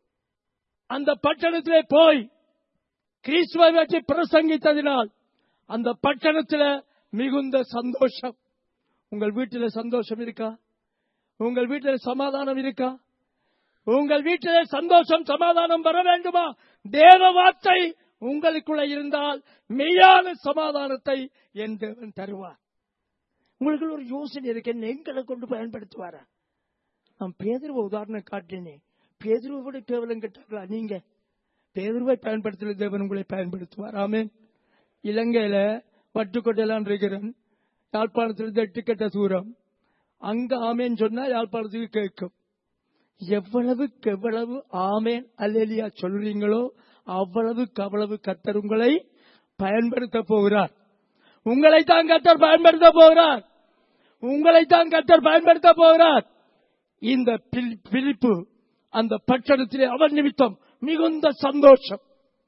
அந்த பட்டணத்திலே போய் கிறிஸ்துவை பற்றி பிரசங்கித்ததினால் அந்த பட்டணத்தில் மிகுந்த சந்தோஷம் உங்கள் வீட்டில் சந்தோஷம் இருக்கா உங்கள் வீட்டில் சமாதானம் இருக்கா உங்கள் வீட்டிலே சந்தோஷம் சமாதானம் வர வேண்டுமா தேவ வார்த்தை உங்களுக்குள்ள இருந்தால் மெய்யான சமாதானத்தை என் தேவன் தருவார் உங்களுக்கு ஒரு யோசனை இருக்கு என்ன எங்களை கொண்டு பயன்படுத்துவாரா நான் பேதருவ உதாரணம் காட்டினேன் பேதருவை விட கேவலம் கேட்டாங்களா நீங்க பேதருவை பயன்படுத்துகிற தேவன் உங்களை பயன்படுத்துவார் ஆமேன் இலங்கையில வட்டுக்கோட்டையெல்லாம் இருக்கிறேன் யாழ்ப்பாணத்திலிருந்து எட்டு கட்ட தூரம் அங்க ஆமேன் சொன்னா யாழ்ப்பாணத்துக்கு கேட்கும் எவ்வளவுக்கு எவ்வளவு ஆமேன் அல்லேலியா சொல்றீங்களோ அவ்வளவுக்கு அவ்வளவு கத்தர் உங்களை பயன்படுத்த போகிறார் உங்களை தான் கத்தர் பயன்படுத்த போகிறார் உங்களை தான் கத்தர் பயன்படுத்த போகிறார் இந்த பில்- பிலிப்பு அந்த பட்டணத்திலே அவர் நிமித்தம் மிகுந்த சந்தோஷம்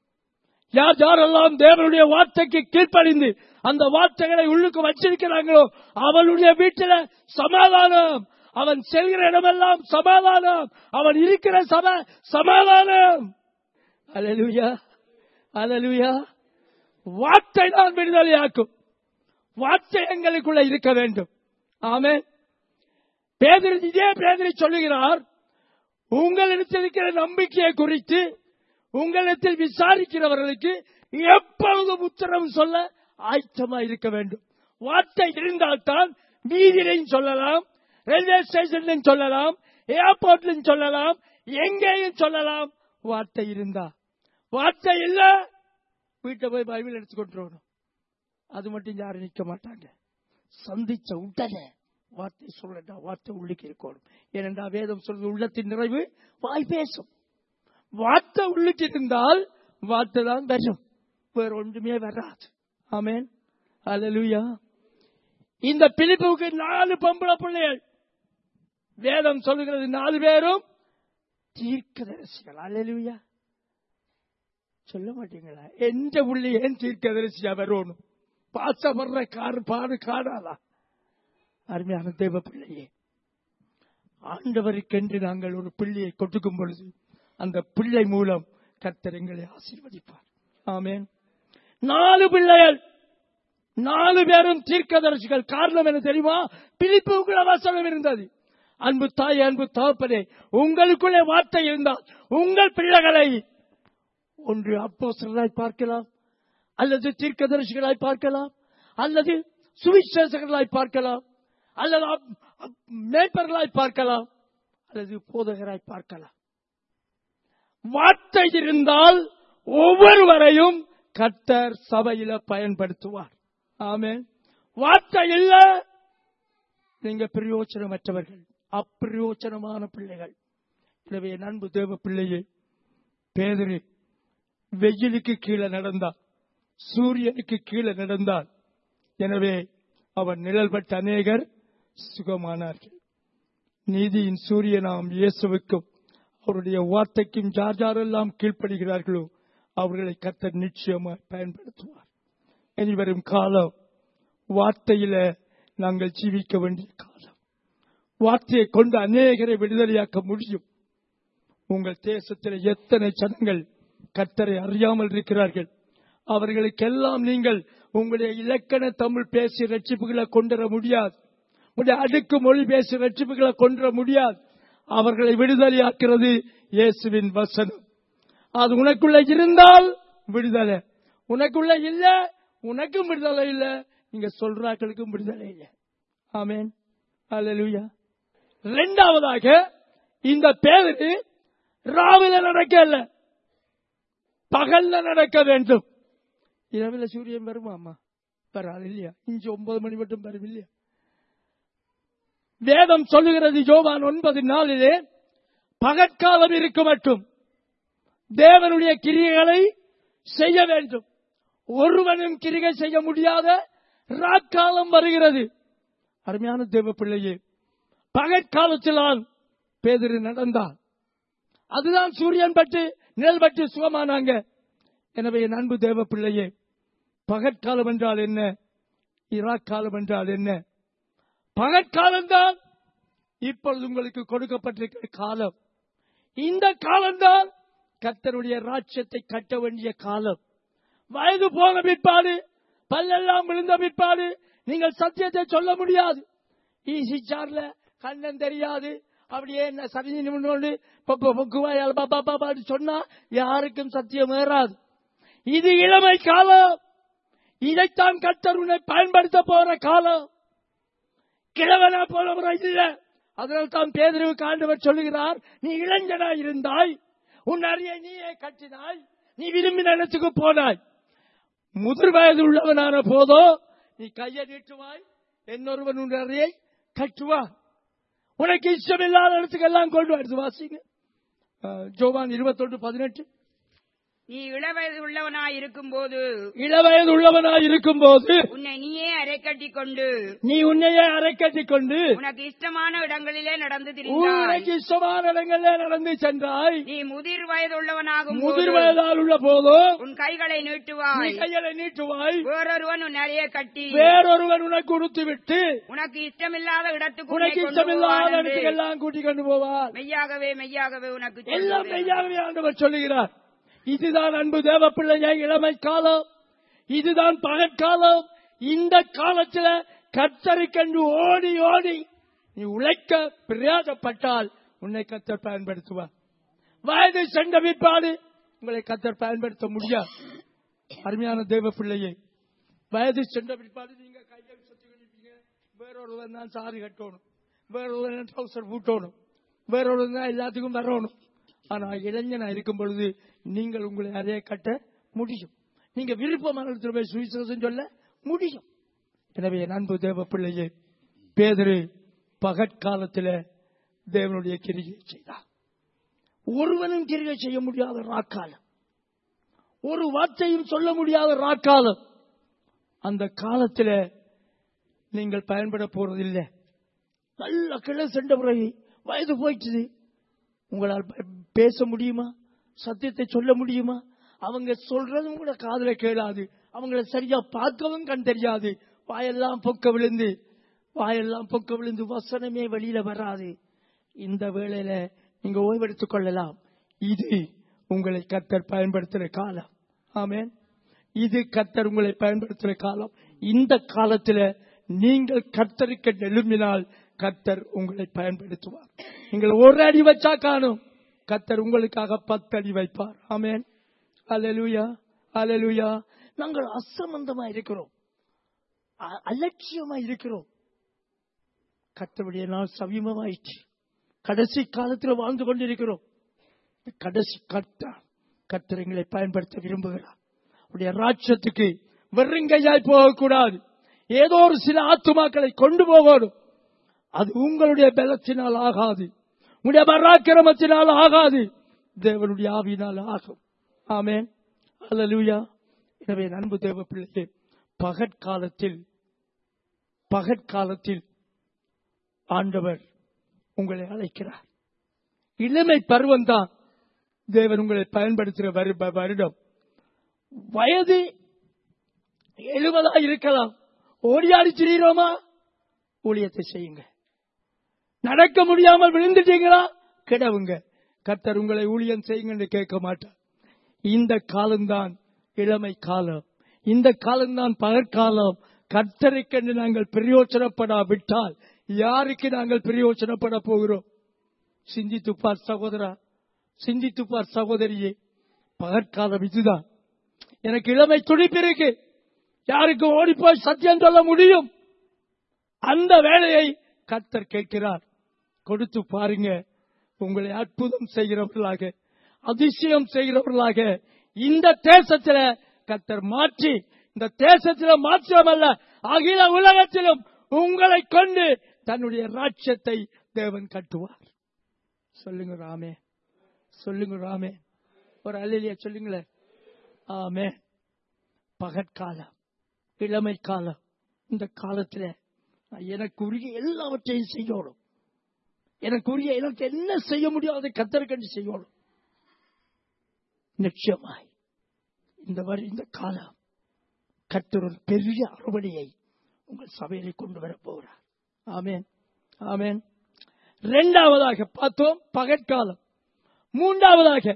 யார் யாரெல்லாம் தேவனுடைய வார்த்தைக்கு கீழ்ப்படிந்து அந்த வார்த்தைகளை உள்ளுக்கு வச்சிருக்கிறாங்களோ அவனுடைய வீட்டில சமாதானம் அவன் செல்கிற இடமெல்லாம் சமாதானம் அவன் இருக்கிற சப சமாதானம் அலலுயா அலலுயா வார்த்தை தான் விடுதலையாக்கும் வார்த்தை எங்களுக்குள்ள இருக்க வேண்டும் ஆமே பேதரி இதே பேதரி சொல்லுகிறார் உங்களிடத்தில் இருக்கிற நம்பிக்கையை குறித்து உங்களிடத்தில் விசாரிக்கிறவர்களுக்கு எப்பொழுதும் உத்தரவு சொல்ல ஆயத்தமா இருக்க வேண்டும் வார்த்தை இருந்தால்தான் வீதியிலையும் சொல்லலாம் ரயில்வே ஸ்டேஷன்லையும் சொல்லலாம் ஏர்போர்ட்லையும் சொல்லலாம் எங்கேயும் சொல்லலாம் வார்த்தை இருந்தா வார்த்தை இல்ல வீட்டை போய் பைபிள் எடுத்து கொண்டு வரணும் அது மட்டும் யாரும் நிற்க மாட்டாங்க சந்திச்ச உடனே வார்த்தை சொல்லட்டா வார்த்தை உள்ளுக்கு இருக்கணும் ஏனென்றா வேதம் சொல்றது உள்ளத்தின் நிறைவு வாய் பேசும் வார்த்தை உள்ளுக்கு இருந்தால் வார்த்தை தான் வரும் வேற ஒன்றுமே வராது ஆமென் அல்லேலூயா இந்த பிலிப்புக்கு நாலு பொம்பளை பிள்ளைகள் வேதம் சொல்லுகிறது நாலு பேரும் தீர்க்கதரிசிகள் அல்லேலூயா சொல்ல மாட்டீங்களா எந்த புள்ளி ஏன் தீர்க்கதரிசியா வரணும் பாசப்படுற காடு பாடு காடாதா அருமையான தெய்வ பிள்ளையே ஆண்டவருக்கென்று நாங்கள் ஒரு பிள்ளையை கொடுக்கும் பொழுது அந்த பிள்ளை மூலம் கர்த்தர் எங்களை ஆசீர்வதிப்பார் ஆமென் நாலு பிள்ளைகள் நாலு பேரும் தீர்க்கதரிசிகள் காரணம் என்ன தெரியுமா பிலிப்புக்குள்ள வசனம் இருந்தது அன்பு தாய் அன்பு தகப்பனே உங்களுக்குள்ளே வார்த்தை இருந்தால் உங்கள் பிள்ளைகளை ஒன்று அப்போஸ்தலராய் பார்க்கலாம் அல்லது தீர்க்கதரிசிகளாய் பார்க்கலாம் அல்லது சுவிசேஷகர்களாய் பார்க்கலாம் அல்லது அப்- அப்- மேய்ப்பர்களாய் பார்க்கலாம் அல்லது போதகராய் பார்க்கலாம் வார்த்தை இருந்தால் ஒவ்வொருவரையும் கர்த்தர் சபையில பயன்படுத்துவார் ஆமென் வார்த்தை இல்ல நீங்க பிரயோஜனமற்றவர்கள் அப்பிரயோஜனமான பிள்ளைகள் எனவே என் அன்பு தேவ பிள்ளையே பேதரு வெயிலுக்கு கீழே நடந்தார் சூரியனுக்கு கீழே நடந்தார் எனவே அவன் நிழல் பட்ட அநேகர் சுகமானார்கள் நீதியின் சூரியனாம் இயேசுவுக்கும் அவருடைய வார்த்தைக்கும் யார் யாரெல்லாம் கீழ்ப்படுகிறார்களோ அவர்களை கத்தர் நிச்சயமாய் பயன்படுத்துவார் இனி வரும் காலம் வார்த்தையில நாங்கள் ஜீவிக்க வேண்டிய காலம் வார்த்தையை கொண்டு அநேகரை விடுதலையாக்க முடியும் உங்கள் தேசத்தில் எத்தனை ஜனங்கள் கத்தரை அறியாமல் இருக்கிறார்கள் அவர்களுக்கெல்லாம் நீங்கள் உங்களுடைய இலக்கண தமிழ் பேசி ரட்சிப்புகளை கொண்டுவர முடியாது உங்களுடைய அடுக்கு மொழி பேசி ரட்சிப்புகளை கொண்டுவர முடியாது அவர்களை விடுதலையாக்கிறது இயேசுவின் வசனம் அது உனக்குள்ள இருந்தால் விடுதலை உனக்குள்ள இல்ல உனக்கும் விடுதலை இல்ல நீங்க சொல்றாக்களுக்கும் விடுதலை இல்லை ஆமேன் அல்லேலூயா இரண்டாவதாக இந்த பேரு ராவில நடக்கல பகல்ல நடக்க வேண்டும் இரவில் சூரியன் வருமா அம்மா வராது இல்லையா இஞ்சி ஒன்பது மணி மட்டும் வரும் இல்லையா வேதம் சொல்லுகிறது யோவான் ஒன்பது நாளிலே பகற்காலம் இருக்க மட்டும் தேவனுடைய கிரியைகளை செய்ய வேண்டும் ஒருவனும் கிரிகை செய்ய முடியாத ராக்காலம் வருகிறது அருமையான தேவ பிள்ளையே பகற்காலத்திலான் பேதிரு நடந்தார் அதுதான் சூரியன் பட்டு நிழல் பட்டு சுகமானாங்க எனவே என் அன்பு தேவ பிள்ளையே பகற்காலம் என்றால் என்ன இராக்காலம் என்றால் என்ன பகற்காலம்தான் இப்பொழுது உங்களுக்கு கொடுக்கப்பட்டிருக்கிற காலம் இந்த காலம்தான் கர்த்தருடைய ராஜ்யத்தை கட்ட வேண்டிய காலம் வயது போன பிற்பாடு பல்லெல்லாம் விழுந்த பிற்பாடு நீங்கள் சத்தியத்தை சொல்ல முடியாது ஈசி சார்ல கண்ணன் தெரியாது அப்படியே என்ன சரிஞ்சு நிமிடோண்டு பொக்குவாயால் பாப்பா பாப்பான்னு சொன்னா யாருக்கும் சத்தியம் ஏறாது இது இளமை காலம் இதைத்தான் கர்த்தர் உன்னை பயன்படுத்த போற காலம் கிழவனா போனவரை இல்ல அதனால் தான் பேதறிவுக்கு ஆண்டவர் சொல்லுகிறார் நீ இளைஞனா இருந்தாய் உன் அறிய நீயே கட்டினாய் நீ விரும்பின இடத்துக்கு போனாய் முதிர் வயது உள்ளவனான போதோ நீ கையை நீட்டுவாய் என்னொருவன் உன் அறியை கட்டுவான் உனக்கு இஷ்டமில்லாத இடத்துக்கெல்லாம் கொண்டு வருது வாசிங்க அஹ், ஜோவான் இருபத்தொன்று பதினெட்டு நீ இளவயது உள்ளவனாய் இருக்கும்போது இளவயது உள்ளவனாய் இருக்கும்போது உன்னை நீயே அரை கட்டிக் கொண்டு நீ உன்னையே அரை கட்டிக் கொண்டு உனக்கு இஷ்டமான இடங்களிலே நடந்து திரிந்தாய் உனக்கு இஷ்டமான இடங்களிலே நடந்து சென்றாய் நீ முதிர் வயது உள்ளவனாகும் முதிர் வயதால் உள்ள போதோ உன் கைகளை நீ நீட்டுவாய் கைகளை நீட்டுவாய் வேறொருவன் உன் அறையை கட்டி வேறொருவன் உனக்கு உடுத்து விட்டு உனக்கு இஷ்டமில்லாத இடத்துக்கு உனக்கு உன்னை கொண்டு இஷ்டமில்லாத போவான் என்று இடத்துக்கெல்லாம் கூட்டிக் கொண்டு போவார் மெய்யாகவே மெய்யாகவே உனக்கு எல்லாம் சொல்லுகிறேன். மெய்யாகவே ஆண்டவர் சொல்லுகிறார் இதுதான் அன்பு தேவ பிள்ளைய இளமை காலம் இதுதான் பகற்காலம் இந்த காலத்துல கத்தரிக்கண்டு ஓடி ஓடி நீ உழைக்க பிரயாசப்பட்டால் உன்னை கத்தர் பயன்படுத்துவார் வயது சென்ற பிற்பாடு உங்களை கத்தர் பயன்படுத்த முடியாது அருமையான தேவ பிள்ளையை வயது சென்ற பிற்பாடு நீங்க கையை சுத்தி நிற்பீங்க வேறொருவன் தான் சாரி கட்டணும் வேறொருவன் ட்ரௌசர் பூட்டணும் வேறொருவன் தான் எல்லாத்துக்கும் வரணும் ஆனா இளைஞனா இருக்கும் பொழுது நீங்கள் உங்களை அறைய கட்ட முடியும் நீங்க விருப்பமான இடத்துல போய் சுவிசேஷம் சொல்ல முடியும் எனவே என் அன்பு தேவ பிள்ளையே பேதரு பகற்காலத்தில தேவனுடைய கிரியை செய்தார் ஒருவனும் கிரியை செய்ய முடியாத ராக்காலம் ஒரு வார்த்தையும் சொல்ல முடியாத ராக்காலம் அந்த காலத்துல நீங்கள் பயன்பட போறதில்லை நல்ல கிளை சென்ற பிறகு வயது போயிடுச்சு உங்களால் ப- பேச முடியுமா சத்தியத்தை சொல்ல முடியுமா அவங்க சொல்றதும் கூட காதுல கேளாது அவங்கள சரியா பார்க்கவும் கண் தெரியாது வாயெல்லாம் பொக்க விழுந்து வாயெல்லாம் பொக்க விழுந்து வசனமே வெளியில வராது இந்த வேளையில நீங்க ஓய்வெடுத்துக் கொள்ளலாம் இது உங்களை கத்தர் பயன்படுத்துற காலம் ஆமென் இது கத்தர் உங்களை பயன்படுத்துற காலம் இந்த காலத்துல நீங்கள் கத்தருக்கு எழும்பினால் கத்தர் உங்களை பயன்படுத்துவார் நீங்கள் ஒரு அடி வச்சா காணும் கத்தர் உங்களுக்காக பத்து அடி வைப்பார் ஆமென் அல்லேலூயா அல்லேலூயா நாங்கள் அசம்பந்தமா இருக்கிறோம் அ- அலட்சியமா இருக்கிறோம் கத்தருடைய நாள் சமீபமாயிற்று கடைசி காலத்தில் வாழ்ந்து கொண்டிருக்கிறோம் இந்த கடைசி கத்த கத்தர் எங்களை பயன்படுத்த விரும்புகிறார் உடைய ராஜ்யத்துக்கு வெறுங்கையாய் போகக்கூடாது ஏதோ ஒரு சில ஆத்துமாக்களை கொண்டு போகணும் அது உங்களுடைய பலத்தினால் ஆகாது உங்களுடைய பராக்கிரமத்தினால் ஆகாது தேவனுடைய ஆவியினால் ஆகும் ஆமென் அல்லேலூயா எனவே என் அன்பு தேவ பிள்ளையே பகற்காலத்தில் பகற்காலத்தில் ஆண்டவர் உங்களை அழைக்கிறார் இளமை பருவம் தான் தேவன் உங்களை பயன்படுத்துகிற வரு- வ- வருடம் வயது எழுபதா இருக்கலாம் ஓடியாடி திரியிறோமா ஊழியத்தை செய்யுங்க நடக்க முடியாமல் விழுந்துட்டீங்களா கிடவுங்க கர்த்தர் உங்களை ஊழியம் செய்யுங்கன்னு கேட்க மாட்டார் இந்த காலம்தான் இளமை காலம் இந்த காலம்தான் பகற்காலம் கர்த்தருக்கென்று நாங்கள் பிரயோஜனப்படாவிட்டால் யாருக்கு நாங்கள் பிரயோஜனப்பட போகிறோம் சிந்தித்துப்பார் சகோதரா சிந்தித்துப்பார் சகோதரியே பகற்காலம் இதுதான் எனக்கு இளமை துடிப்பு இருக்கு யாருக்கு ஓடிப்போய் சத்தியம் சொல்ல முடியும் அந்த வேலையை கர்த்தர் கேட்கிறார் கொடுத்து பாருங்க உங்களை அற்புதம் செய்கிறவர்களாக அதிசயம் செய்கிறவர்களாக இந்த தேசத்தில கர்த்தர் மாற்றி இந்த தேசத்தில மாத்திரமல்ல அகில உலகத்திலும் உங்களை கொண்டு தன்னுடைய ராட்சியத்தை தேவன் கட்டுவார் சொல்லுங்க ராமே சொல்லுங்க ராமே ஒரு அல்லையா சொல்லுங்களேன் ஆமே பகற்காலம் இளமை காலம் இந்த காலத்துல நான் எனக்குரிய எல்லாவற்றையும் செய்யணும் எனக்குரிய எனக்கு என்ன செய்ய முடியும் அதை கத்தற்கண்டு செய்யணும் நிச்சயமாய் இந்த வரி இந்த காலம் கத்தர் ஒரு பெரிய அறுவடையை உங்கள் சபையிலே கொண்டு வர போகிறார் ஆமேன் ஆமேன் இரண்டாவதாக பார்த்தோம் பகற்காலம் மூன்றாவதாக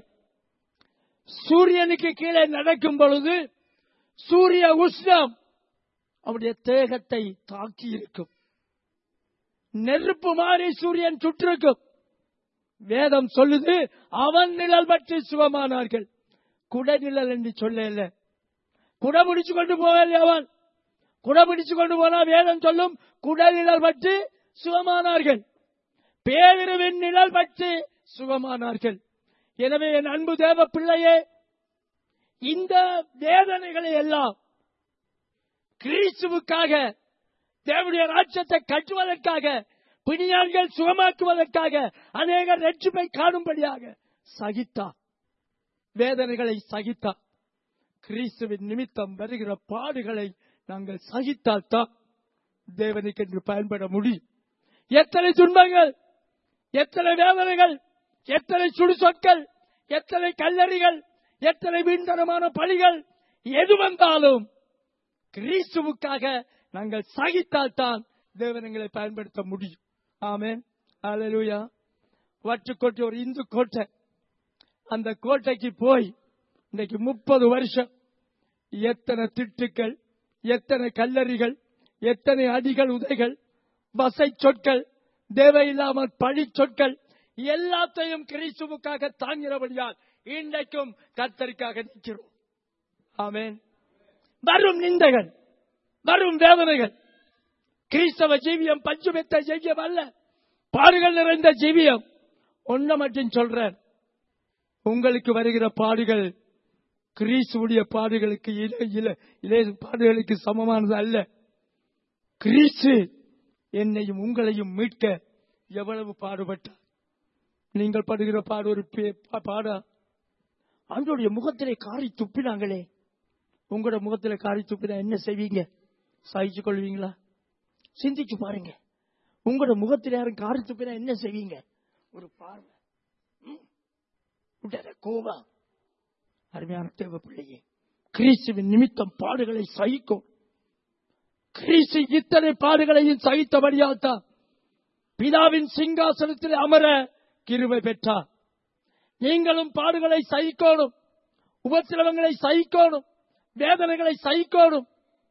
சூரியனுக்கு கீழே நடக்கும் பொழுது சூரிய உஷ்ணம் அவருடைய தேகத்தை தாக்கி இருக்கும் நெருப்பு மாறி சூரியன் சுற்றிருக்கும் வேதம் சொல்லுது அவன் நிழல் பற்றி சுகமானார்கள் குடநிழல் என்று சொல்லல குட பிடிச்சு கொண்டு போகல அவன் குட பிடிச்சு கொண்டு போனா வேதம் சொல்லும் குடநிழல் பற்றி சுகமானார்கள் பேரிருவின் நிழல் பற்றி சுகமானார்கள் எனவே என் அன்பு தேவ பிள்ளையே இந்த வேதனைகளை எல்லாம் கிறிஸ்துவுக்காக தேவனுடைய ராஜ்யத்தை கட்டுவதற்காக பிணியார்கள் சுகமாக்குவதற்காக அநேகர் ரட்சிப்பை காணும்படியாக சகித்தார் வேதனைகளை சகித்தார் கிறிஸ்துவின் நிமித்தம் வருகிற பாடுகளை நாங்கள் சகித்தால் தான் தேவனுக்கு என்று பயன்பட முடியும் எத்தனை துன்பங்கள் எத்தனை வேதனைகள் எத்தனை சுடுசொற்கள் எத்தனை கல்லறிகள் எத்தனை வீண்தனமான பழிகள் எது வந்தாலும் கிறிஸ்துவுக்காக நாங்கள் சகித்தால் தான் தேவனங்களை பயன்படுத்த முடியும் ஆமென் அல்லேலூயா வட்டுக்கோட்டை ஒரு இந்து கோட்டை அந்த கோட்டைக்கு போய் இன்னைக்கு முப்பது வருஷம் எத்தனை திட்டுக்கள் எத்தனை கல்லறிகள் எத்தனை அடிகள் உதைகள் வசை சொற்கள் தேவையில்லாமல் பழி சொற்கள் எல்லாத்தையும் கிறிஸ்துவுக்காக தாங்கிறபடியால் இன்றைக்கும் கர்த்தருக்காக நிற்கிறோம் ஆமென் வரும் நிந்தைகள் வரும் வேதனைகள் கிறிஸ்தவ ஜீவியம் பஞ்சுமெத்த ஜெய்யம் அல்ல பாடுகள் நிறைந்த ஜீவியம் ஒன்ன மட்டும் சொல்றேன் உங்களுக்கு வருகிற பாடுகள் கிறிஸ்துவுடைய பாடுகளுக்கு இல- இல- இலே பாடுகளுக்கு சமமானது அல்ல கிறிஸ்து என்னையும் உங்களையும் மீட்க எவ்வளவு பாடுபட்டார் நீங்கள் படுகிற பாடு ஒரு பே- பா- பாடா ஆண்டோடைய முகத்திலே காரி துப்பினாங்களே உங்களோட முகத்திலே காரி துப்பினா என்ன செய்வீங்க சகிச்சு கொள்வீங்களா சிந்திச்சு பாருங்க உங்களோட முகத்தில் யாரும் காரி துப்பினா என்ன செய்வீங்க ஒரு பார்வை ம்? உடனே கோபம் அருமையான தேவ பிள்ளையே கிறிஸ்துவின் நிமித்தம் பாடுகளை சகிக்கும் கிறிஸ்து இத்தனை பாடுகளையும் சகித்தபடியால் தான் பிதாவின் சிங்காசனத்தில் அமர கிருபை பெற்றார் நீங்களும் பாடுகளை சகிக்கணும் உபத்திரவங்களை சகிக்கணும் வேதனைகளை சகிக்கணும்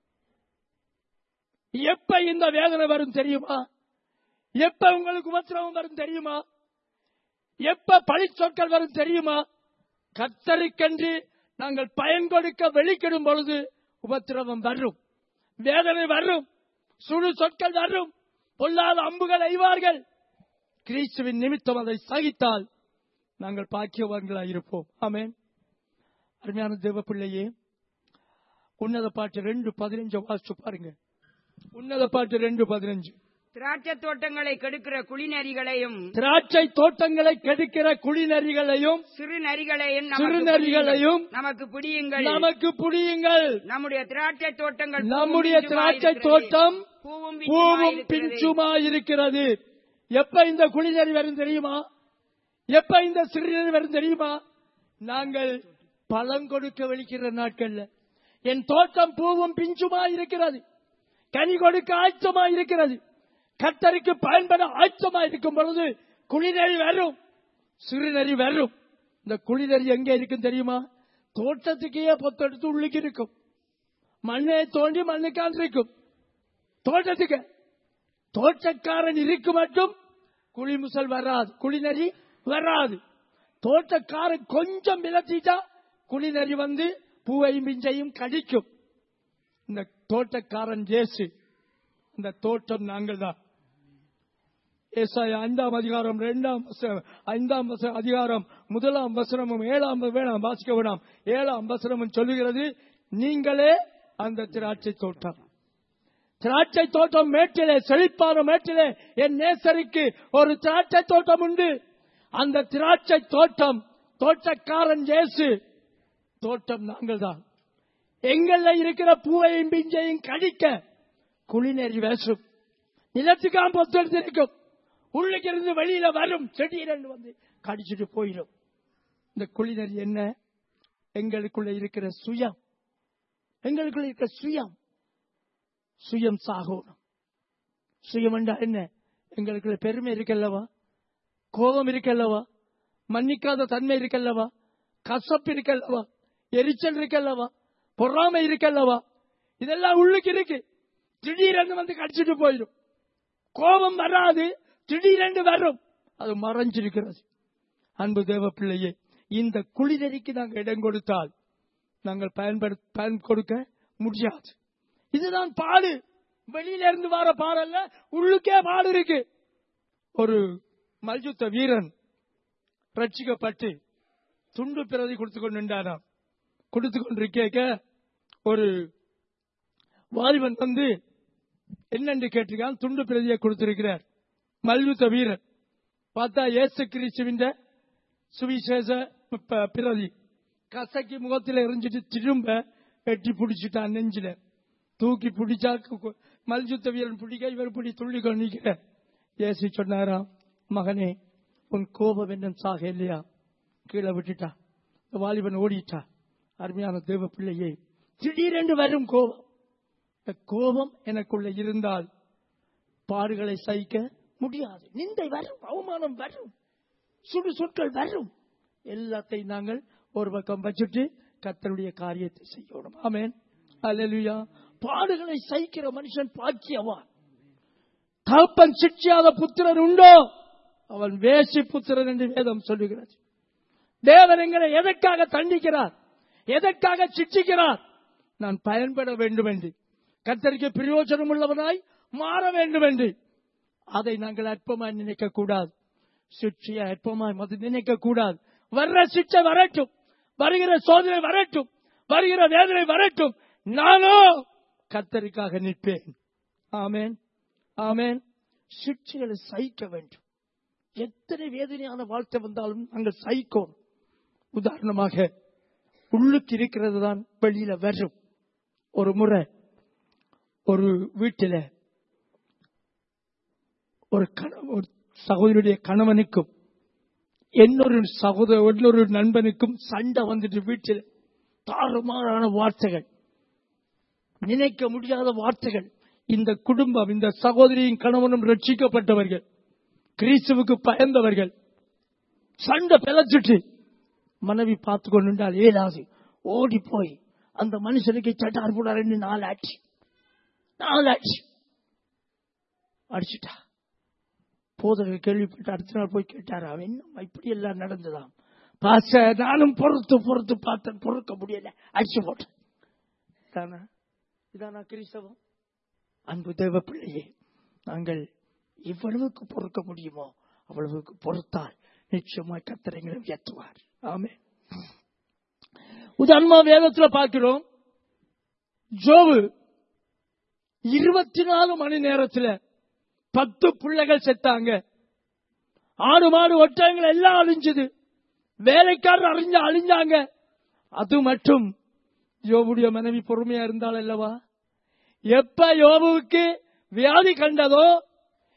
எப்ப இந்த வேதனை வரும் தெரியுமா எப்ப உங்களுக்கு உபத்திரவம் வரும் தெரியுமா எப்ப பழிச்சொற்கள் வரும் தெரியுமா கர்த்தருக்கென்று நாங்கள் பயன் கொடுக்க வெளிக்கிடும் பொழுது உபத்திரவம் வரும் வேதனை வரும் சுடு சொற்கள் வரும் பொல்லாத அம்புகள் எய்வார்கள் கிறிஸ்துவின் நிமித்தம் அதை சகித்தால் நாங்கள் பாக்கியவான்களாக இருப்போம் ஆமென் அருமையான தேவ பிள்ளையே உன்னத பாட்டு ரெண்டு பதினஞ்சு வாசிச்சு பாருங்க உன்னத பாட்டு ரெண்டு பதினஞ்சு திராட்சை தோட்டங்களை கெடுக்கிற குளிநரிகளையும் திராட்சை தோட்டங்களை கெடுக்கிற குளிநரிகளையும் சிறு நரிகளையும் நமக்கு சிறுநரிகளையும் பிடியுங்கள். நமக்கு பிடியுங்கள் நமக்கு புடியுங்கள் நம்முடைய திராட்சை தோட்டங்கள் பூவும் நம்முடைய பிஞ்சுமாய் திராட்சை இருக்கிறது. தோட்டம் பூவும் பூவும் பிஞ்சுமாய் இருக்கிறது. பிஞ்சுமா இருக்கிறது எப்ப இந்த குளிநறி வரும் தெரியுமா எப்ப இந்த சிறுநீர் வரும் தெரியுமா நாங்கள் பழம் கொடுக்க வெளிக்கிற நாட்கள்ல என் தோட்டம் பூவும் பிஞ்சுமா இருக்கிறது கனி கொடுக்க ஆயத்தமா இருக்கிறது கத்தருக்கு பயன்பட ஆயத்தமா இருக்கும் பொழுது குளிநறி வரும் சிறுநறி வரும் இந்த குளிநறி எங்க இருக்கும் தெரியுமா தோட்டத்துக்கே பொத்தெடுத்து உள்ளுக்கு இருக்கும் மண்ணை தோண்டி மண்ணுக்கால் இருக்கும் தோட்டத்துக்கு தோட்டக்காரன் இருக்கு மட்டும் குளிமுசல் வராது குளிநரி வராது தோட்டக்காரன் கொஞ்சம் விளத்திட்டா குளிநரி வந்து பூவையும் பிஞ்சையும் கடிக்கும் இந்த தோட்டக்காரன் ஜேசு இந்த தோட்டம் நாங்கள் தான் ஏசாயா ஐந்தாம் அதிகாரம் இரண்டாம் வசனம், ஐந்தாம் வச அதிகாரம் முதலாம் வசனமும் ஏழாம் வ- வேணாம் வாசிக்க வேணாம் ஏழாம் வசனமும் சொல்லுகிறது நீங்களே அந்த திராட்சை தோட்டம் திராட்சை தோட்டம் மேட்டிலே செழிப்பான மேட்டிலே என் நேசருக்கு ஒரு திராட்சை தோட்டம் உண்டு அந்த திராட்சை தோட்டம் தோட்டக்காரன் ஜேசு தோட்டம் நாங்கள் தான் எங்கள்ல இருக்கிற பூவையும் பிஞ்சையும் கடிக்க குளிநெறி வேசும் நிலத்துக்காம் பொத்தெடுத்து இருக்கும் உள்ளுக்கு இருந்து வெளியில வரும் செடியிலிருந்து வந்து கடிச்சிட்டு போயிடும் இந்த குளிநெறி என்ன எங்களுக்குள்ள இருக்கிற சுயம் எங்களுக்குள்ள இருக்கிற சுயம் சுயம் சாகணும் சுயம் என்றா என்ன எங்களுக்குள்ள பெருமை இருக்கல்லவா கோபம் இருக்கல்லவா மன்னிக்காத தன்மை இருக்கல்லவா கசப்பு இருக்கல்லவா எரிச்சல் இருக்கல்லவா பொறாமை இருக்கல்லவா இதெல்லாம் உள்ளுக்கு இருக்கு திடீரென்று வந்து கடிச்சிட்டு போயிடும் கோபம் வராது திடீரென்று வரும் அது மறைஞ்சிருக்கிறது அன்பு தேவ பிள்ளையே இந்த குளிநெறிக்கு நாங்கள் இடம் கொடுத்தால் நாங்கள் பயன்படு பயன் கொடுக்க முடியாது இதுதான் பாடு வெளியில இருந்து வர பாடல்ல உள்ளுக்கே பாடு இருக்கு ஒரு மல்யுத்த வீரன் ரட்சிக்கப்பட்டு துண்டு பிரதி கொடுத்து கொண்டு நின்றானாம் கொடுத்து கொண்டிருக்க ஒரு வாலிபன் வந்து என்னென்று கேட்டிருக்கான் துண்டு பிரதியை கொடுத்திருக்கிறார் மல்யுத்த வீரன் பார்த்தா இயேசு கிறிஸ்துவின் சுவிசேஷ ப- பிரதி கசக்கி முகத்தில் எரிஞ்சிட்டு திரும்ப எட்டி பிடிச்சிட்டான் நெஞ்சில தூக்கி பிடிச்சா கு- மல்யுத்த வீரன் பிடிக்க இவர் பிடி துள்ளி கொண்டு நிக்கிற இயேசு சொன்னாராம் மகனே உன் கோபம் என்னும் சாக இல்லையா கீழே விட்டுட்டா இந்த வாலிபன் ஓடிட்டா அருமையான தேவ பிள்ளையே திடீரென்று வரும் கோபம் இந்த கோபம் எனக்குள்ள இருந்தால் பாடுகளை சகிக்க முடியாது நிந்தை வரும் அவமானம் வரும் சுடு சொற்கள் வரும் எல்லாத்தையும் நாங்கள் ஒரு பக்கம் வச்சுட்டு கத்தருடைய காரியத்தை செய்யணும் ஆமென் அல்லேலூயா பாடுகளை சகிக்கிற மனுஷன் பாக்கியவான் தகப்பன் சிட்சியாத புத்திரன் உண்டோ அவன் வேசி புத்திரன் என்று வேதம் சொல்லுகிறது தேவன் எங்களை எதற்காக தண்டிக்கிறார் எதற்காக சிட்சிக்கிறார் நான் பயன்பட வேண்டும் என்று கத்தருக்கு பிரயோஜனம் உள்ளவனாய் மாற வேண்டும் என்று அதை நாங்கள் அற்பமாய் நினைக்க கூடாது சிக்ஷையை அற்பமாய் மது நினைக்க கூடாது வர்ற சிக்ஷை வரட்டும் வருகிற சோதனை வரட்டும் வருகிற வேதனை வரட்டும் நானோ கத்தருக்காக நிற்பேன் ஆமேன் ஆமேன் சிக்ஷைகளை சகிக்க வேண்டும் எத்தனை வேதனையான வாழ்க்கை வந்தாலும் நாங்கள் சகிக்கோம் உதாரணமாக உள்ளுக்கு இருக்கிறது தான் வெளியில வரும் ஒரு முறை ஒரு வீட்டில ஒரு கண- ஒரு சகோதரியுடைய கணவனுக்கும் இன்னொரு சகோதர இன்னொரு நண்பனுக்கும் சண்டை வந்துட்டு வீட்டில் தாறுமாறான வார்த்தைகள் நினைக்க முடியாத வார்த்தைகள் இந்த குடும்பம் இந்த சகோதரியின் கணவனும் ரட்சிக்கப்பட்டவர்கள் கிறிஸ்துவுக்கு பயந்தவர்கள் சண்டை பிழைச்சிட்டு மனைவி பார்த்து கொண்டுண்டால் ஏதாவது ஓடி போய் அந்த மனுஷனுக்கு சட்டார் போட ரெண்டு நாலு ஆச்சு நாலு ஆச்சு அடிச்சுட்டா போதகர் கேள்விப்பட்டு அடுத்த நாள் போய் கேட்டார் அவன் என்னம்மா இப்படி எல்லாம் நடந்ததாம் பாச நானும் பொறுத்து பொறுத்து பார்த்தேன் பொறுக்க முடியல அடிச்சு போட்டேன் இதானா இதானா கிறிஸ்தவம் அன்பு தேவ பிள்ளையே நாங்கள் எவ்வளவுக்கு பொறுக்க முடியுமோ அவ்வளவுக்கு பொறுத்தால் நிச்சயமாய் கத்திரங்களை உயர்த்துவார் ஆமே உதாரணமா வேதத்துல பார்க்கிறோம் ஜோவு இருபத்தி நாலு மணி நேரத்துல பத்து பிள்ளைகள் செத்தாங்க ஆடு மாடு ஒட்டகங்கள் எல்லாம் அழிஞ்சது வேலைக்காரர் அழிஞ்ச அழிஞ்சாங்க அது மட்டும் யோபுடைய மனைவி பொறுமையா இருந்தால் அல்லவா எப்ப யோபுவுக்கு வியாதி கண்டதோ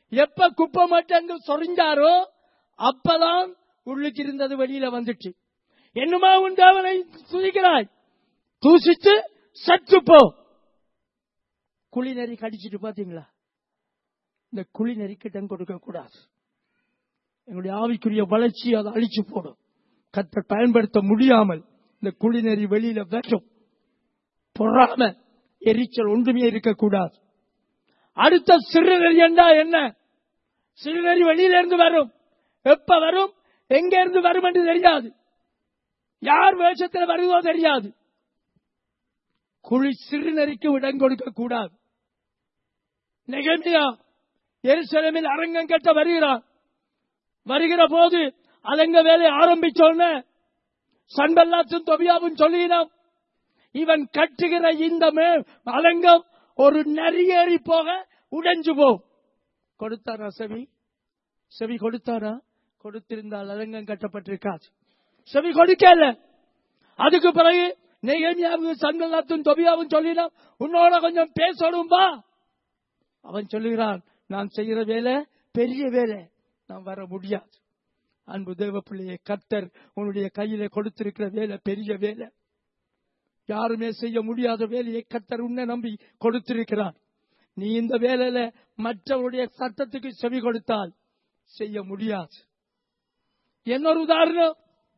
எப்ப குப்பை மட்டும் சொரிஞ்சாரோ அப்பதான் உள்ளுக்கு இருந்தது வெளியில வந்துச்சு என்னமா உண்டு அவனை துதிக்கிறாய் தூசித்து சற்று போ குளிநெறி கடிச்சிட்டு பாத்தீங்களா இந்த குளிநெறி கிட்டம் கொடுக்க கூடாது எங்களுடைய ஆவிக்குரிய வளர்ச்சி அதை அழிச்சு போடும் கத்தை பயன்படுத்த முடியாமல் இந்த குளிநெறி வெளியில வரும் பொறாம எரிச்சல் ஒன்றுமே இருக்கக்கூடாது அடுத்த சிறுநெறி என்றா என்ன சிறுநெறி வெளியில இருந்து வரும் எப்ப வரும் எங்க இருந்து வரும் என்று தெரியாது யார் வேஷத்தில் வருவதோ தெரியாது குழி சிறுநெறிக்கு இடம் கொடுக்க கூடாது நெகமியா எருசலேமில் அரங்கம் கட்ட வருகிறார் வருகிற போது அலங்க வேலை ஆரம்பிச்சோன்ன சன்பல்லாத்தும் தொபியாவும் சொல்லினோம் இவன் கட்டுகிற இந்த மே- அலங்கம் ஒரு நரியேறி போக உடைஞ்சு போகும் கொடுத்தாரா செவி செவி கொடுத்தாரா கொடுத்திருந்தால் அலங்கம் கட்டப்பட்டிருக்காது செவி கொடுக்கல அதுக்கு பிறகு நெகமியாவும் சன்பல்லாத்தும் தொபியாவும் சொல்லினோம் உன்னோட கொஞ்சம் பேசணும் வா அவன் சொல்லுகிறான் நான் செய்கிற வேலை பெரிய வேலை நான் வர முடியாது அன்பு தேவ பிள்ளையை கர்த்தர் உன்னுடைய கையில கொடுத்திருக்கிற வேலை பெரிய வேலை யாருமே செய்ய முடியாத வேலையை கர்த்தர் உன்னை நம்பி கொடுத்திருக்கிறார் நீ இந்த வேலையில மற்றவருடைய சத்தத்துக்கு செவி கொடுத்தால் செய்ய முடியாது இன்னொரு உதாரணம்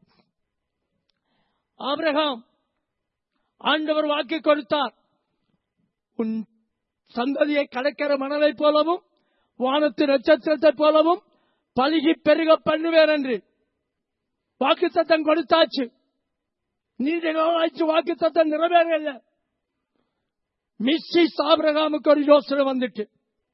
ஆபிரகாம் ஆண்டவர் வாக்கு கொடுத்தார் உன் சந்ததியை கடற்கரை மணலை போலவும் வானத்து நட்சத்திரத்தை போலவும் பழுகி பெருக பண்ணுவேன் என்று வாக்கு சத்தம் கொடுத்தாச்சு நீண்ட நாளாச்சு வாக்கு சத்தம் நிறைவேறல மிஸ்ஸி ஆபிரகாமுக்கு ஒரு யோசனை வந்துட்டு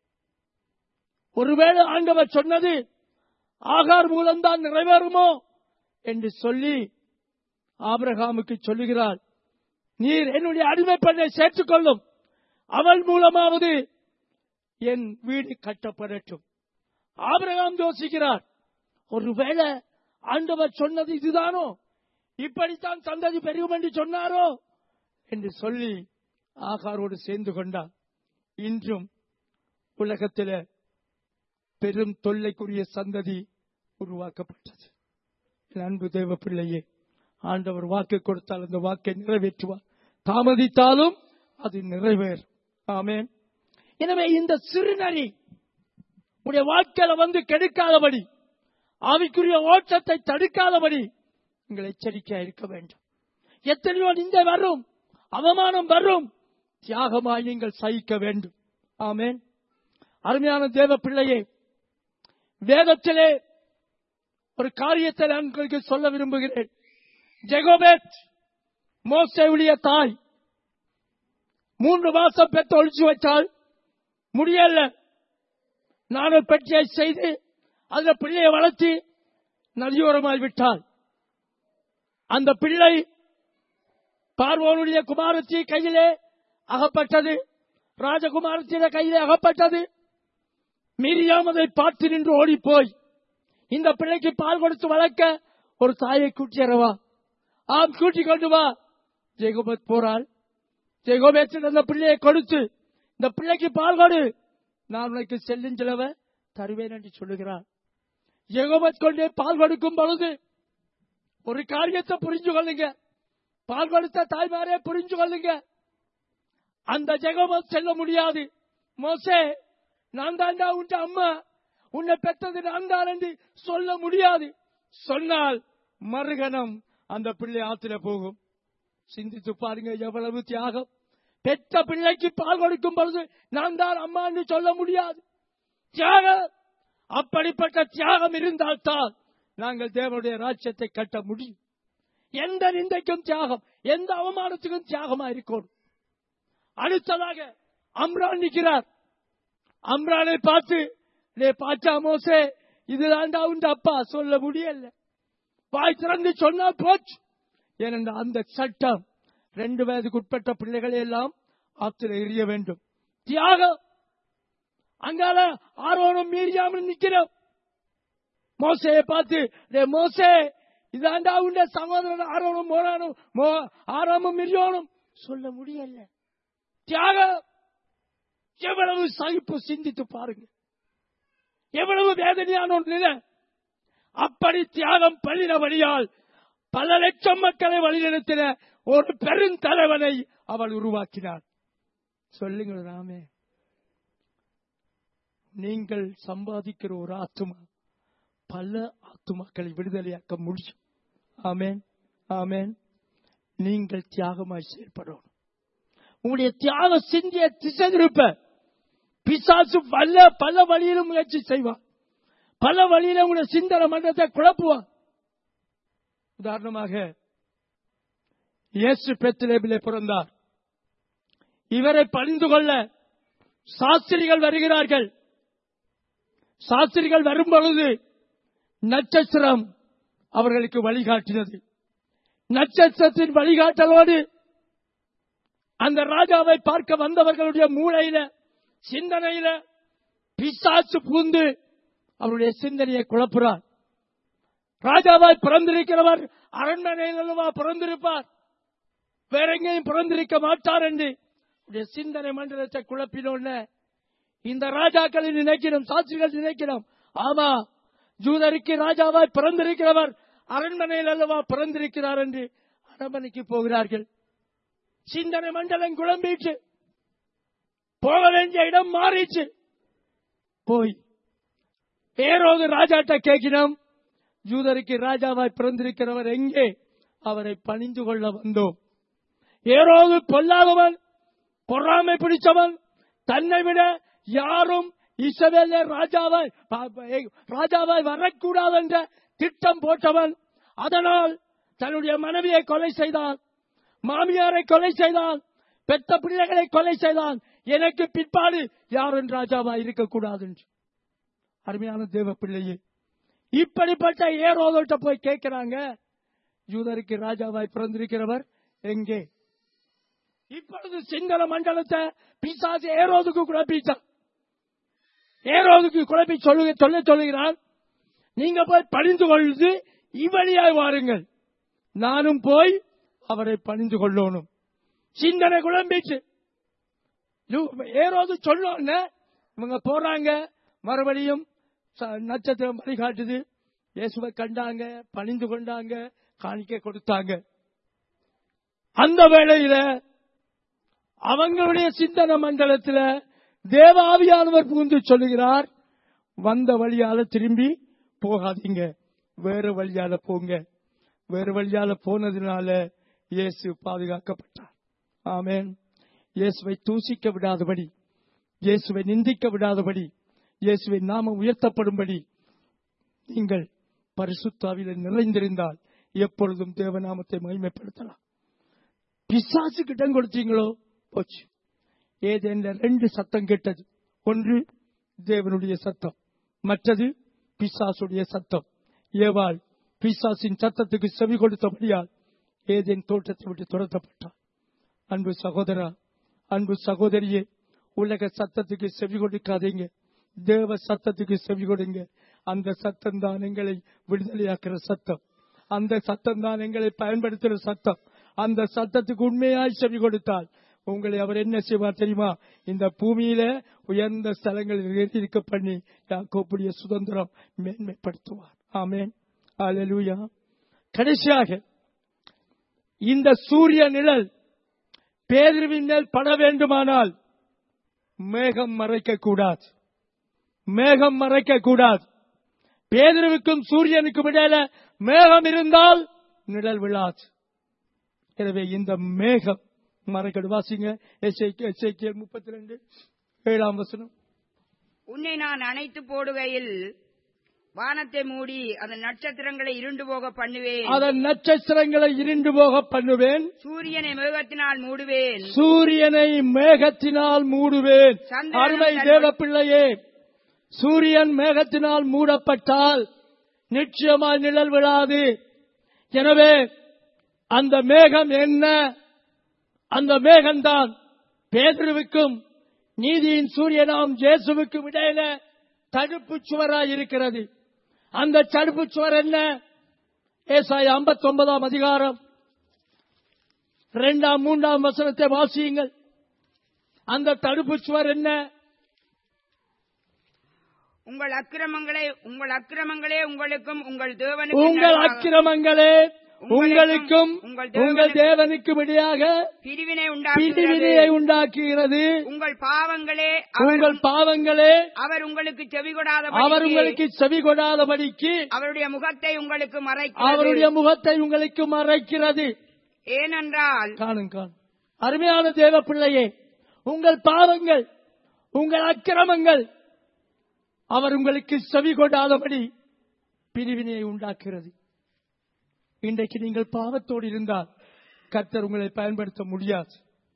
ஒருவேளை ஆண்டவர் சொன்னது ஆகார் மூலம்தான் நிறைவேறுமோ என்று சொல்லி ஆபிரகாமுக்கு சொல்லுகிறார் நீர் என்னுடைய அடிமை பெண்ணை சேர்த்துக் கொள்ளும் அவள் மூலமாவது என் வீடு கட்டப்படட்டும் ஆபிரகாம் யோசிக்கிறார் ஒருவேளை ஆண்டவர் சொன்னது இதுதானோ இப்படித்தான் சந்ததி பெருகும் என்று சொன்னாரோ என்று சொல்லி ஆகாரோடு சேர்ந்து கொண்டார் இன்றும் உலகத்தில பெரும் தொல்லைக்குரிய சந்ததி உருவாக்கப்பட்டது என் அன்பு தேவ பிள்ளையே ஆண்டவர் வாக்கு கொடுத்தால் அந்த வாக்கை நிறைவேற்றுவார் தாமதித்தாலும் அது நிறைவேறும் ஆமென் எனவே இந்த சிறுநரி உடைய வாழ்க்கையில வந்து கெடுக்காதபடி ஆவிக்குரிய ஓட்டத்தை தடுக்காதபடி நீங்கள் எச்சரிக்கையா இருக்க வேண்டும் எத்தனையோ நிந்தை வரும் அவமானம் வரும் தியாகமாய் நீங்கள் சகிக்க வேண்டும் ஆமென் அருமையான தேவ பிள்ளையே வேதத்திலே ஒரு காரியத்தை நான் உங்களுக்கு சொல்ல விரும்புகிறேன் ஜெகோபேத் மோசேவுடைய தாய் மூன்று மாசம் பெற்று ஒழிச்சு வச்சால் முடியல நானும் பெட்டியை செய்து அதுல பிள்ளையை வளர்த்தி நதியோரமாய் விட்டாள் அந்த பிள்ளை பார்வோனுடைய குமாரத்தி கையிலே அகப்பட்டது ராஜகுமாரத்தின கையிலே அகப்பட்டது மீறியாம் அதை பார்த்து நின்று ஓடிப்போய் இந்த பிள்ளைக்கு பால் கொடுத்து வளர்க்க ஒரு தாயை கூட்டியறவா ஆம் கூட்டிக் கொண்டு வா ஜெகோபத் போறாள் ஜெகோபேத்தில் அந்த பிள்ளையை கொடுத்து இந்த பிள்ளைக்கு பால் கொடு நான் உனக்கு செல்லும் செலவ தருவேன் என்று சொல்லுகிறார் ஜெகோபத் கொண்டே பால் கொடுக்கும் பொழுது ஒரு காரியத்தை புரிஞ்சு கொள்ளுங்க பால் கொடுத்த தாய்மாரே புரிஞ்சு கொள்ளுங்க அந்த ஜெகோபத் செல்ல முடியாது மோசே நான் தாண்டா உண்ட அம்மா உன்னை பெற்றது நான் தான் என்று சொல்ல முடியாது சொன்னால் மறுகணம் அந்த பிள்ளை ஆத்திர போகும் சிந்தித்து பாருங்க எவ்வளவு தியாகம் பெற்ற பிள்ளைக்கு பால் கொடுக்கும் பொழுது நான் தான் அம்மா என்று சொல்ல முடியாது தியாகம் அப்படிப்பட்ட தியாகம் இருந்தால்தான் நாங்கள் தேவனுடைய ராஜ்யத்தை கட்ட முடியும் எந்த நிந்தைக்கும் தியாகம் எந்த அவமானத்துக்கும் தியாகமா இருக்கணும் அடுத்ததாக அம்ரான் நிற்கிறார் அம்ரானை பார்த்து டே பாச்சா மோசே இதுதான்டா உண்ட அப்பா சொல்ல முடியல வாய் திறந்து சொன்னா போச்சு ஏனென்றால் அந்த சட்டம் ரெண்டு வயதுக்கு உட்பட்ட பிள்ளைகளை எல்லாம் ஆற்றில் எறிய வேண்டும் தியாகம் அங்கால ஆர்வம் மீறியாமல் நிக்கிறோம் மோசையை பார்த்து டே மோசே இதாண்டா உண்ட சகோதரன் ஆரோனும் மோனானும் மோ- ஆரோமும் மிரியோனும் சொல்ல முடியல தியாகம் எவ்வளவு சகிப்பு சிந்தித்து பாருங்க எவ்வளவு வேதனையான ஒரு நிலை அப்படி தியாகம் பண்ணினபடியால் பல லட்சம் மக்களை வழிநடத்தின ஒரு பெருந்தலைவனை அவள் உருவாக்கினார் சொல்லுங்கள் ராமே நீங்கள் சம்பாதிக்கிற ஒரு ஆத்துமா பல ஆத்துமாக்களை விடுதலையாக்க முடியும் ஆமேன் ஆமேன் நீங்கள் தியாகமாய் செயல்படணும் உங்களுடைய தியாக சிந்திய திசை திருப்ப பிசாசு பல பல வழியிலும் முயற்சி செய்வான் பல வழியில உங்களுடைய சிந்தனை மன்றத்தை குழப்புவான் உதாரணமாக இயேசு பெத்திலேபிலே பிறந்தார் இவரை பணிந்து கொள்ள சாஸ்திரிகள் வருகிறார்கள் சாஸ்திரிகள் வரும் பொழுது நட்சத்திரம் அவர்களுக்கு வழிகாட்டினது நட்சத்திரத்தின் வழிகாட்டலோடு அந்த ராஜாவை பார்க்க வந்தவர்களுடைய மூளையில சிந்தனையில பிசாசு பூந்து அவருடைய சிந்தனையை குழப்புறார் ராஜாவாய் பிறந்திருக்கிறவர் அரண்மனையில் அல்லவா பிறந்திருப்பார் வேற எங்கேயும் பிறந்திருக்க மாட்டார் என்று அவருடைய சிந்தனை மண்டலத்தை குழப்பினோன்னு இந்த ராஜாக்களை நினைக்கிறோம் சாட்சிகள் நினைக்கிறோம் ஆமா ஜூதருக்கு ராஜாவாய் பிறந்திருக்கிறவர் அரண்மனையில் அல்லவா பிறந்திருக்கிறார் என்று அரண்மனைக்கு போகிறார்கள் சிந்தனை மண்டலம் குழம்பிச்சு போக வேண்டிய இடம் மாறிச்சு போய் ஏரோது ராஜாட்ட கேட்கிறோம் ஜூதருக்கு ராஜாவாய் பிறந்திருக்கிறவர் எங்கே அவரை பணிந்து கொள்ள வந்தோம் ஏரோது பொல்லாதவன் பொறாமை பிடிச்சவன் தன்னை விட யாரும் இசவேல ராஜாவாய் ராஜாவாய் வரக்கூடாது என்ற திட்டம் போட்டவன் அதனால் தன்னுடைய மனைவியை கொலை செய்தான் மாமியாரை கொலை செய்தான் பெத்த பிள்ளைகளை கொலை செய்தான் எனக்கு பிற்பாடு யாரும் ராஜாவாய் இருக்கக்கூடாது என்று அருமையான தேவ பிள்ளையே இப்படிப்பட்ட ஏரோதோட்ட போய் கேட்கிறாங்க யூதருக்கு ராஜாவாய் பிறந்திருக்கிறவர் எங்கே இப்பொழுது சிங்கள மண்டலத்தை பிசாசு ஏரோதுக்கு குழப்பிச்சான் ஏரோதுக்கு குழப்பி சொல்லு சொல்ல சொல்லுகிறான் நீங்க போய் பணிந்து கொள்வது இவ்வழியாய் வாருங்கள் நானும் போய் அவரை பணிந்து கொள்ளணும் சிந்தனை குழம்பிச்சு ஏரோது சொன்னோன்னு இவங்க போறாங்க மறுபடியும் ச- நட்சத்திரம் வழிகாட்டுது இயேசுவை கண்டாங்க பணிந்து கொண்டாங்க காணிக்கை கொடுத்தாங்க அந்த வேளையில அவங்களுடைய சிந்தன மண்டலத்தில் தேவாவியானவர் புகுந்து சொல்லுகிறார் வந்த வழியால திரும்பி போகாதீங்க வேற வழியால போங்க வேற வழியால போனதுனால இயேசு பாதுகாக்கப்பட்டார் ஆமென் இயேசுவை தூசிக்க விடாதபடி இயேசுவை நிந்திக்க விடாதபடி இயேசுவின் நாமம் உயர்த்தப்படும்படி நீங்கள் பரிசுத்தாவில நிறைந்திருந்தால் எப்பொழுதும் தேவநாமத்தை மகிமைப்படுத்தலாம் பிசாசுக்கு இடம் கொடுத்தீங்களோ போச்சு ஏதேன்ல ரெண்டு சத்தம் கேட்டது ஒன்று தேவனுடைய சத்தம் மற்றது பிசாசுடைய சத்தம் ஏவாள் பிசாசின் சத்தத்துக்கு செவி கொடுத்தபடியால் ஏதேன் தோட்டத்தை விட்டு துரத்தப்பட்டார் அன்பு சகோதரா அன்பு சகோதரியே உலக சத்தத்துக்கு செவி கொடுக்காதீங்க தேவ சத்தத்துக்கு செவி கொடுங்க அந்த சத்தம் தான் எங்களை விடுதலையாக்குற சத்தம் அந்த சத்தம் தான் எங்களை பயன்படுத்துற சத்தம் அந்த சத்தத்துக்கு உண்மையாய் செவி கொடுத்தால் உங்களை அவர் என்ன செய்வார் தெரியுமா இந்த பூமியில உயர்ந்த ஸ்தலங்களில் இருக்க பண்ணி யாக்கோப்புடைய சுதந்திரம் மேன்மைப்படுத்துவார் ஆமென் அல்லேலூயா கடைசியாக இந்த சூரிய நிழல் பேதிருவின் மேல் பட வேண்டுமானால் மேகம் மறைக்க கூடாது மேகம் மறைக்க கூடாது பேதிருவுக்கும் சூரியனுக்கும் இடையில மேகம் இருந்தால் நிழல் விழாது எனவே இந்த மேகம் மறைக்கடு வாசிங்க எஸ்ஐக்கியல் முப்பத்தி ரெண்டு ஏழாம் வசனம் உன்னை நான் அணைத்து போடுகையில் வானத்தை மூடி அந்த நட்சத்திரங்களை இருண்டு போக பண்ணுவேன் அதன் நட்சத்திரங்களை இருண்டு போக பண்ணுவேன் சூரியனை மேகத்தினால் மூடுவேன் சூரியனை மேகத்தினால் மூடுவேன் சந்திரனும் அருமை தன் தேவ பிள்ளையே சூரியன் மேகத்தினால் மூடப்பட்டால் நிச்சயமாய் நிழல் விழாது எனவே அந்த மேகம் என்ன அந்த மேகம்தான் பேதுருவுக்கும் நீதியின் சூரியனாம் ஜேசுவுக்கும் இடையில தடுப்பு சுவராய் இருக்கிறது அந்த தடுப்பு சுவர் என்ன ஏசாய 59 அதிகாரம் இரண்டாம் மூன்றாம் வசனத்தை வாசியுங்கள் அந்த தடுப்பு சுவர் என்ன உங்கள் அக்கிரமங்களே உங்கள் அக்கிரமங்களே உங்களுக்கும் உங்கள் தேவனுக்கும் உங்கள் நடுவாக அக்கிரமங்களே உங்களுக்கும் உங்கள் உங்கள் தேவனுக்கும் இடையாக பிரிவினை பிரிவினையை உண்டாக்குகிறது உண்டாக்குகிறது உங்கள் பாவங்களே அவர் உங்கள் பாவங்களே அவர் உங்களுக்கு செவி கொடாத அவர் உங்களுக்கு செவி கொடாதபடிக்கு அவருடைய முகத்தை உங்களுக்கு அவருடைய மறைக்கிறது முகத்தை உங்களுக்கு மறைக்கிறது ஏனென்றால் காணும் காணும் அருமையான தேவ பிள்ளையே உங்கள் பாவங்கள் உங்கள் அக்கிரமங்கள் அவர் உங்களுக்கு செவி கொடாதபடி பிரிவினையை உண்டாக்குகிறது இன்றைக்கு நீங்கள் பாவத்தோடு இருந்தால் கர்த்தர் உங்களை பயன்படுத்த முடியாது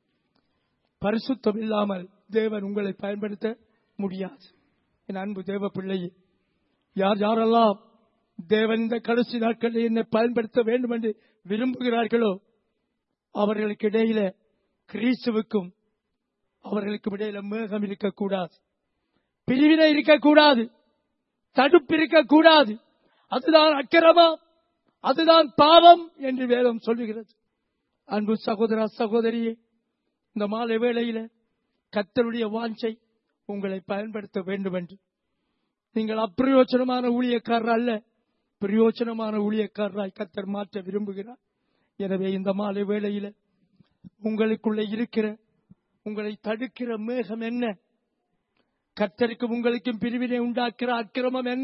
பரிசுத்தம் இல்லாமல் தேவன் உங்களை பயன்படுத்த முடியாது என் அன்பு தேவ பிள்ளையே யார் யாரெல்லாம் தேவன் இந்த கடைசி நாட்களில் என்னை பயன்படுத்த வேண்டும் என்று விரும்புகிறார்களோ அவர்களுக்கு இடையில கிறிஸ்துவுக்கும் அவர்களுக்கும் இடையில மேகம் இருக்கக்கூடாது பிரிவினை இருக்கக்கூடாது தடுப்பு இருக்கக்கூடாது அதுதான் அக்கிரமம் அதுதான் பாவம் என்று வேதம் சொல்லுகிறது அன்பு சகோதர சகோதரியே இந்த மாலை வேளையில கத்தருடைய வாஞ்சை உங்களை பயன்படுத்த வேண்டும் என்று நீங்கள் அப்பிரயோஜனமான ஊழியக்காரர் அல்ல பிரயோஜனமான ஊழியக்காரராய் கத்தர் மாற்ற விரும்புகிறார் எனவே இந்த மாலை வேளையில உங்களுக்குள்ள இருக்கிற உங்களை தடுக்கிற மேகம் என்ன கத்தருக்கும் உங்களுக்கும் பிரிவினை உண்டாக்குற அக்கிரமம் என்ன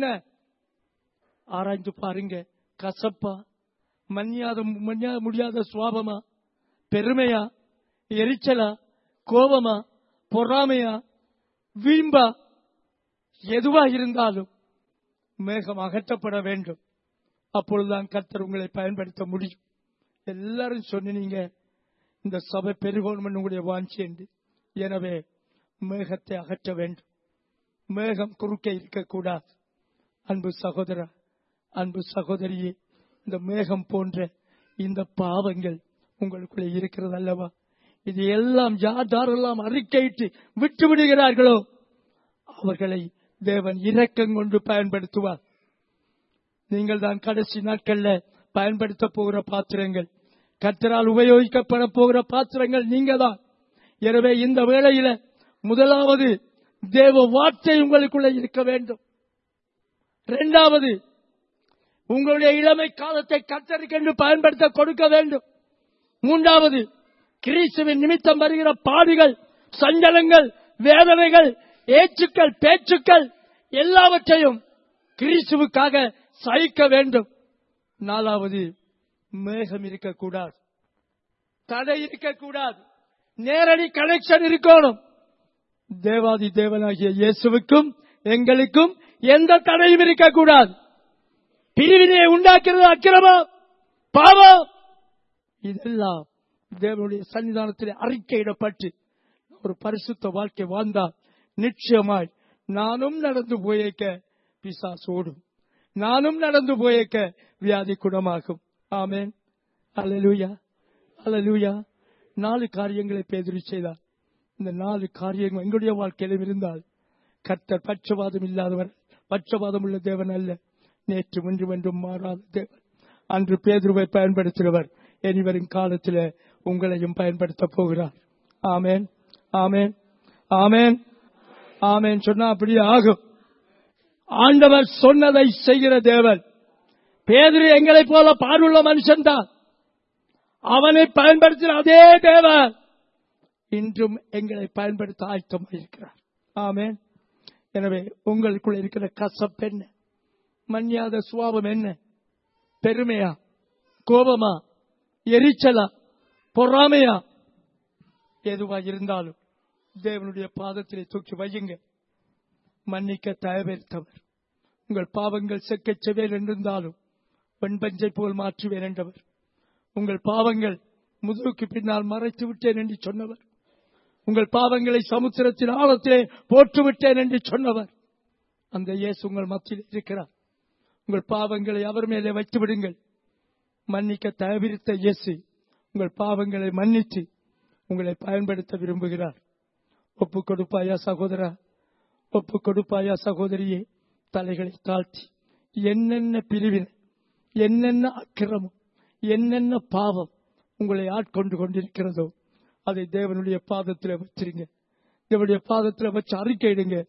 ஆராய்ந்து பாருங்க கசப்பா மன்னியாத மன்னியா முடியாத சுவாபமா பெருமையா எரிச்சலா கோபமா பொறாமையா வீம்பா எதுவா இருந்தாலும் மேகம் அகற்றப்பட வேண்டும் அப்பொழுதுதான் கர்த்தர் உங்களை பயன்படுத்த முடியும் எல்லாரும் சொன்னீங்க இந்த சபை பெருகோணும் உங்களுடைய வாஞ்சி என்று எனவே மேகத்தை அகற்ற வேண்டும் மேகம் குறுக்கே இருக்கக்கூடாது அன்பு சகோதரா அன்பு சகோதரியே இந்த மேகம் போன்ற இந்த பாவங்கள் உங்களுக்குள்ளே இருக்கிறது அல்லவா இது எல்லாம் யார் யாரெல்லாம் அறிக்கையிட்டு விட்டு விடுகிறார்களோ அவர்களை தேவன் இரக்கம் கொண்டு பயன்படுத்துவார் நீங்கள் தான் கடைசி நாட்கள்ல பயன்படுத்த போகிற பாத்திரங்கள் கத்தரால் உபயோகிக்கப்பட போகிற பாத்திரங்கள் நீங்க தான் எனவே இந்த வேளையில முதலாவது தேவ வார்த்தை உங்களுக்குள்ள இருக்க வேண்டும் இரண்டாவது உங்களுடைய இளமை காலத்தை கத்தருக்கென்று பயன்படுத்த கொடுக்க வேண்டும் மூன்றாவது கிறிஸ்துவின் நிமித்தம் வருகிற பாடுகள் சஞ்சலங்கள் வேதனைகள் ஏச்சுக்கள் பேச்சுக்கள் எல்லாவற்றையும் கிறிஸ்துவுக்காக சகிக்க வேண்டும் நாலாவது மேகம் இருக்கக்கூடாது தடை இருக்கக்கூடாது நேரடி கனெக்ஷன் இருக்கணும் தேவாதி தேவனாகிய இயேசுவுக்கும் எங்களுக்கும் எந்த தடையும் இருக்கக்கூடாது பிரிவினையை உண்டாக்குறது அக்கிரமம் பாவம் இதெல்லாம் தேவனுடைய சன்னிதானத்தில் அறிக்கையிடப்பட்டு ஒரு பரிசுத்த வாழ்க்கை வாழ்ந்தால் நிச்சயமாய் நானும் நடந்து போயேக்க பிசாசு ஓடும் நானும் நடந்து போயேக்க வியாதி குணமாகும் ஆமேன் அல்லேலூயா அல்லேலூயா நாலு காரியங்களை பேதுரு செய்தார் இந்த நாலு காரியங்கள் எங்களுடைய வாழ்க்கையிலும் இருந்தால் கர்த்தர் பட்சவாதம் இல்லாதவர் பட்சவாதம் உள்ள தேவன் அல்ல நேற்று முன்று வென்றும் மாறாத தேவன் அன்று பேதுருவை பயன்படுத்தினவர் இனிவரும் காலத்தில் உங்களையும் பயன்படுத்த போகிறார் ஆமேன் ஆமேன் ஆமேன் ஆமேன் சொன்னா அப்படியே ஆகும் ஆண்டவர் சொன்னதை செய்கிற தேவன் பேதுரு எங்களை போல பார்வுள்ள மனுஷன்தான் அவனை பயன்படுத்தின அதே தேவன் இன்றும் எங்களை பயன்படுத்த ஆயத்தமாக இருக்கிறார் ஆமேன் எனவே உங்களுக்குள்ள இருக்கிற கசப்பு என்ன மன்னியாத சுவாபம் என்ன பெருமையா கோபமா எரிச்சலா பொறாமையா எதுவா இருந்தாலும் தேவனுடைய பாதத்திலே தூக்கி வையுங்க மன்னிக்க தயவெடுத்தவர் உங்கள் பாவங்கள் செக்கச் செவேல் என்றிருந்தாலும் வெண்பஞ்சை போல் மாற்றுவேன் என்றவர் உங்கள் பாவங்கள் முதுகுக்கு பின்னால் மறைத்து விட்டேன் என்று சொன்னவர் உங்கள் பாவங்களை சமுத்திரத்தின் ஆழத்திலே போட்டு விட்டேன் என்று சொன்னவர் அந்த இயேசு உங்கள் மத்தியில் இருக்கிறார் உங்கள் பாவங்களை அவர் மேலே வைத்து விடுங்கள் மன்னிக்க தயவிருத்த இயேசு உங்கள் பாவங்களை மன்னித்து உங்களை பயன்படுத்த விரும்புகிறார் ஒப்பு கொடுப்பாயா சகோதரா ஒப்பு கொடுப்பாயா சகோதரியே தலைகளை தாழ்த்தி என்னென்ன பிரிவினை என்னென்ன அக்கிரமம் என்னென்ன பாவம் உங்களை ஆட்கொண்டு கொண்டிருக்கிறதோ அதை தேவனுடைய பாதத்தில் வச்சிருங்க தேவனுடைய பாதத்தில் வச்சு அறிக்கையிடுங்க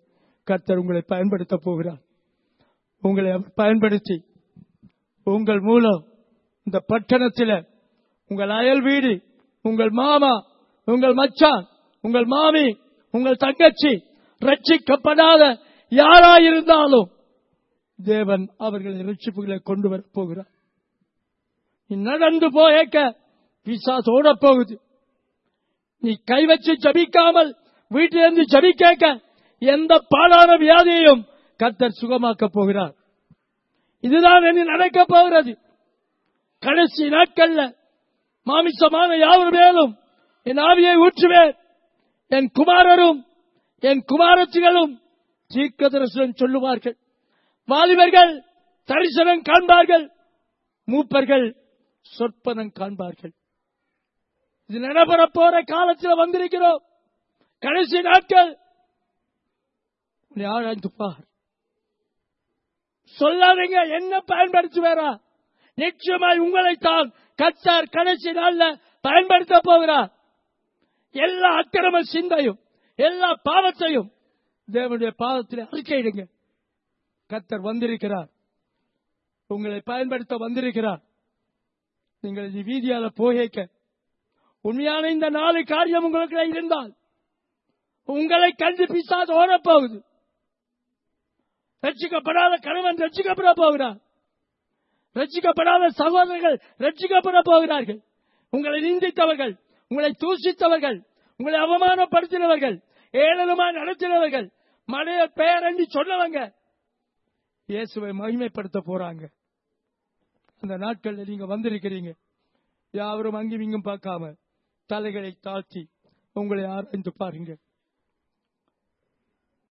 கர்த்தர் உங்களை பயன்படுத்த போகிறார் உங்களை அவர் பயன்படுத்தி உங்கள் மூலம் இந்த பட்டணத்தில் உங்கள் அயல் வீடு உங்கள் மாமா உங்கள் மச்சான் உங்கள் மாமி உங்கள் தங்கச்சி ரட்சிக்கப்படாத யாராயிருந்தாலும் தேவன் அவர்களை ரட்சிப்புகளை கொண்டு வரப் போகிறார் நீ நடந்து போயக்க பிசாசு ஓடப் போகுது நீ கை வச்சு ஜபிக்காமல் வீட்டிலிருந்து ஜபி கேட்க எந்த பாடான வியாதியையும் கர்த்தர் சுகமாக்கப் போகிறார் இதுதான் என்ன நடக்கப் போகிறது கடைசி நாட்கள்ல மாமிசமான யாவர் மேலும் என் ஆவியை ஊற்றுவேன் என் குமாரரும் என் குமாரத்திகளும் தீர்க்க தரிசனம் சொல்லுவார்கள் வாலிபர்கள் தரிசனம் காண்பார்கள் மூப்பர்கள் சொற்பனம் காண்பார்கள் இது நடைபெற போற காலத்தில் வந்திருக்கிறோம் கடைசி நாட்கள் உன்னை ஆராய்ந்து பார் சொல்லாதீங்க என்ன பயன்படுத்துவாரா நிச்சயமாய் உங்களைத்தான் கத்தார் கடைசி நாள்ல பயன்படுத்த போகிறார் எல்லா அக்கிரம சிந்தையும் எல்லா பாவத்தையும் தேவனுடைய பாவத்தில் அறிக்கையிடுங்க கத்தர் வந்திருக்கிறார் உங்களை பயன்படுத்த வந்திருக்கிறார் நீங்கள் இது வீதியால போகேக்க உண்மையான இந்த நாலு காரியம் உங்களுக்கு இருந்தால் உங்களை கண்டு பிசாசு ஓடப் போகுது ரட்சிக்கப்படாத கணவன் ரட்சிக்கப்பட போகிறார் ரட்சிக்கப்படாத சகோதரர்கள் ரட்சிக்கப்பட போகிறார்கள் உங்களை நிந்தித்தவர்கள் உங்களை தூசித்தவர்கள் உங்களை அவமானப்படுத்தினவர்கள் ஏளனமாக நடத்தினவர்கள் மனைய பெயரண்டி சொன்னவங்க இயேசுவை மகிமைப்படுத்த போறாங்க அந்த நாட்கள்ல நீங்க வந்திருக்கிறீங்க யாவரும் அங்கும் இங்கும் பார்க்காம தலைகளை தாழ்த்தி உங்களை ஆராய்ந்து பாருங்க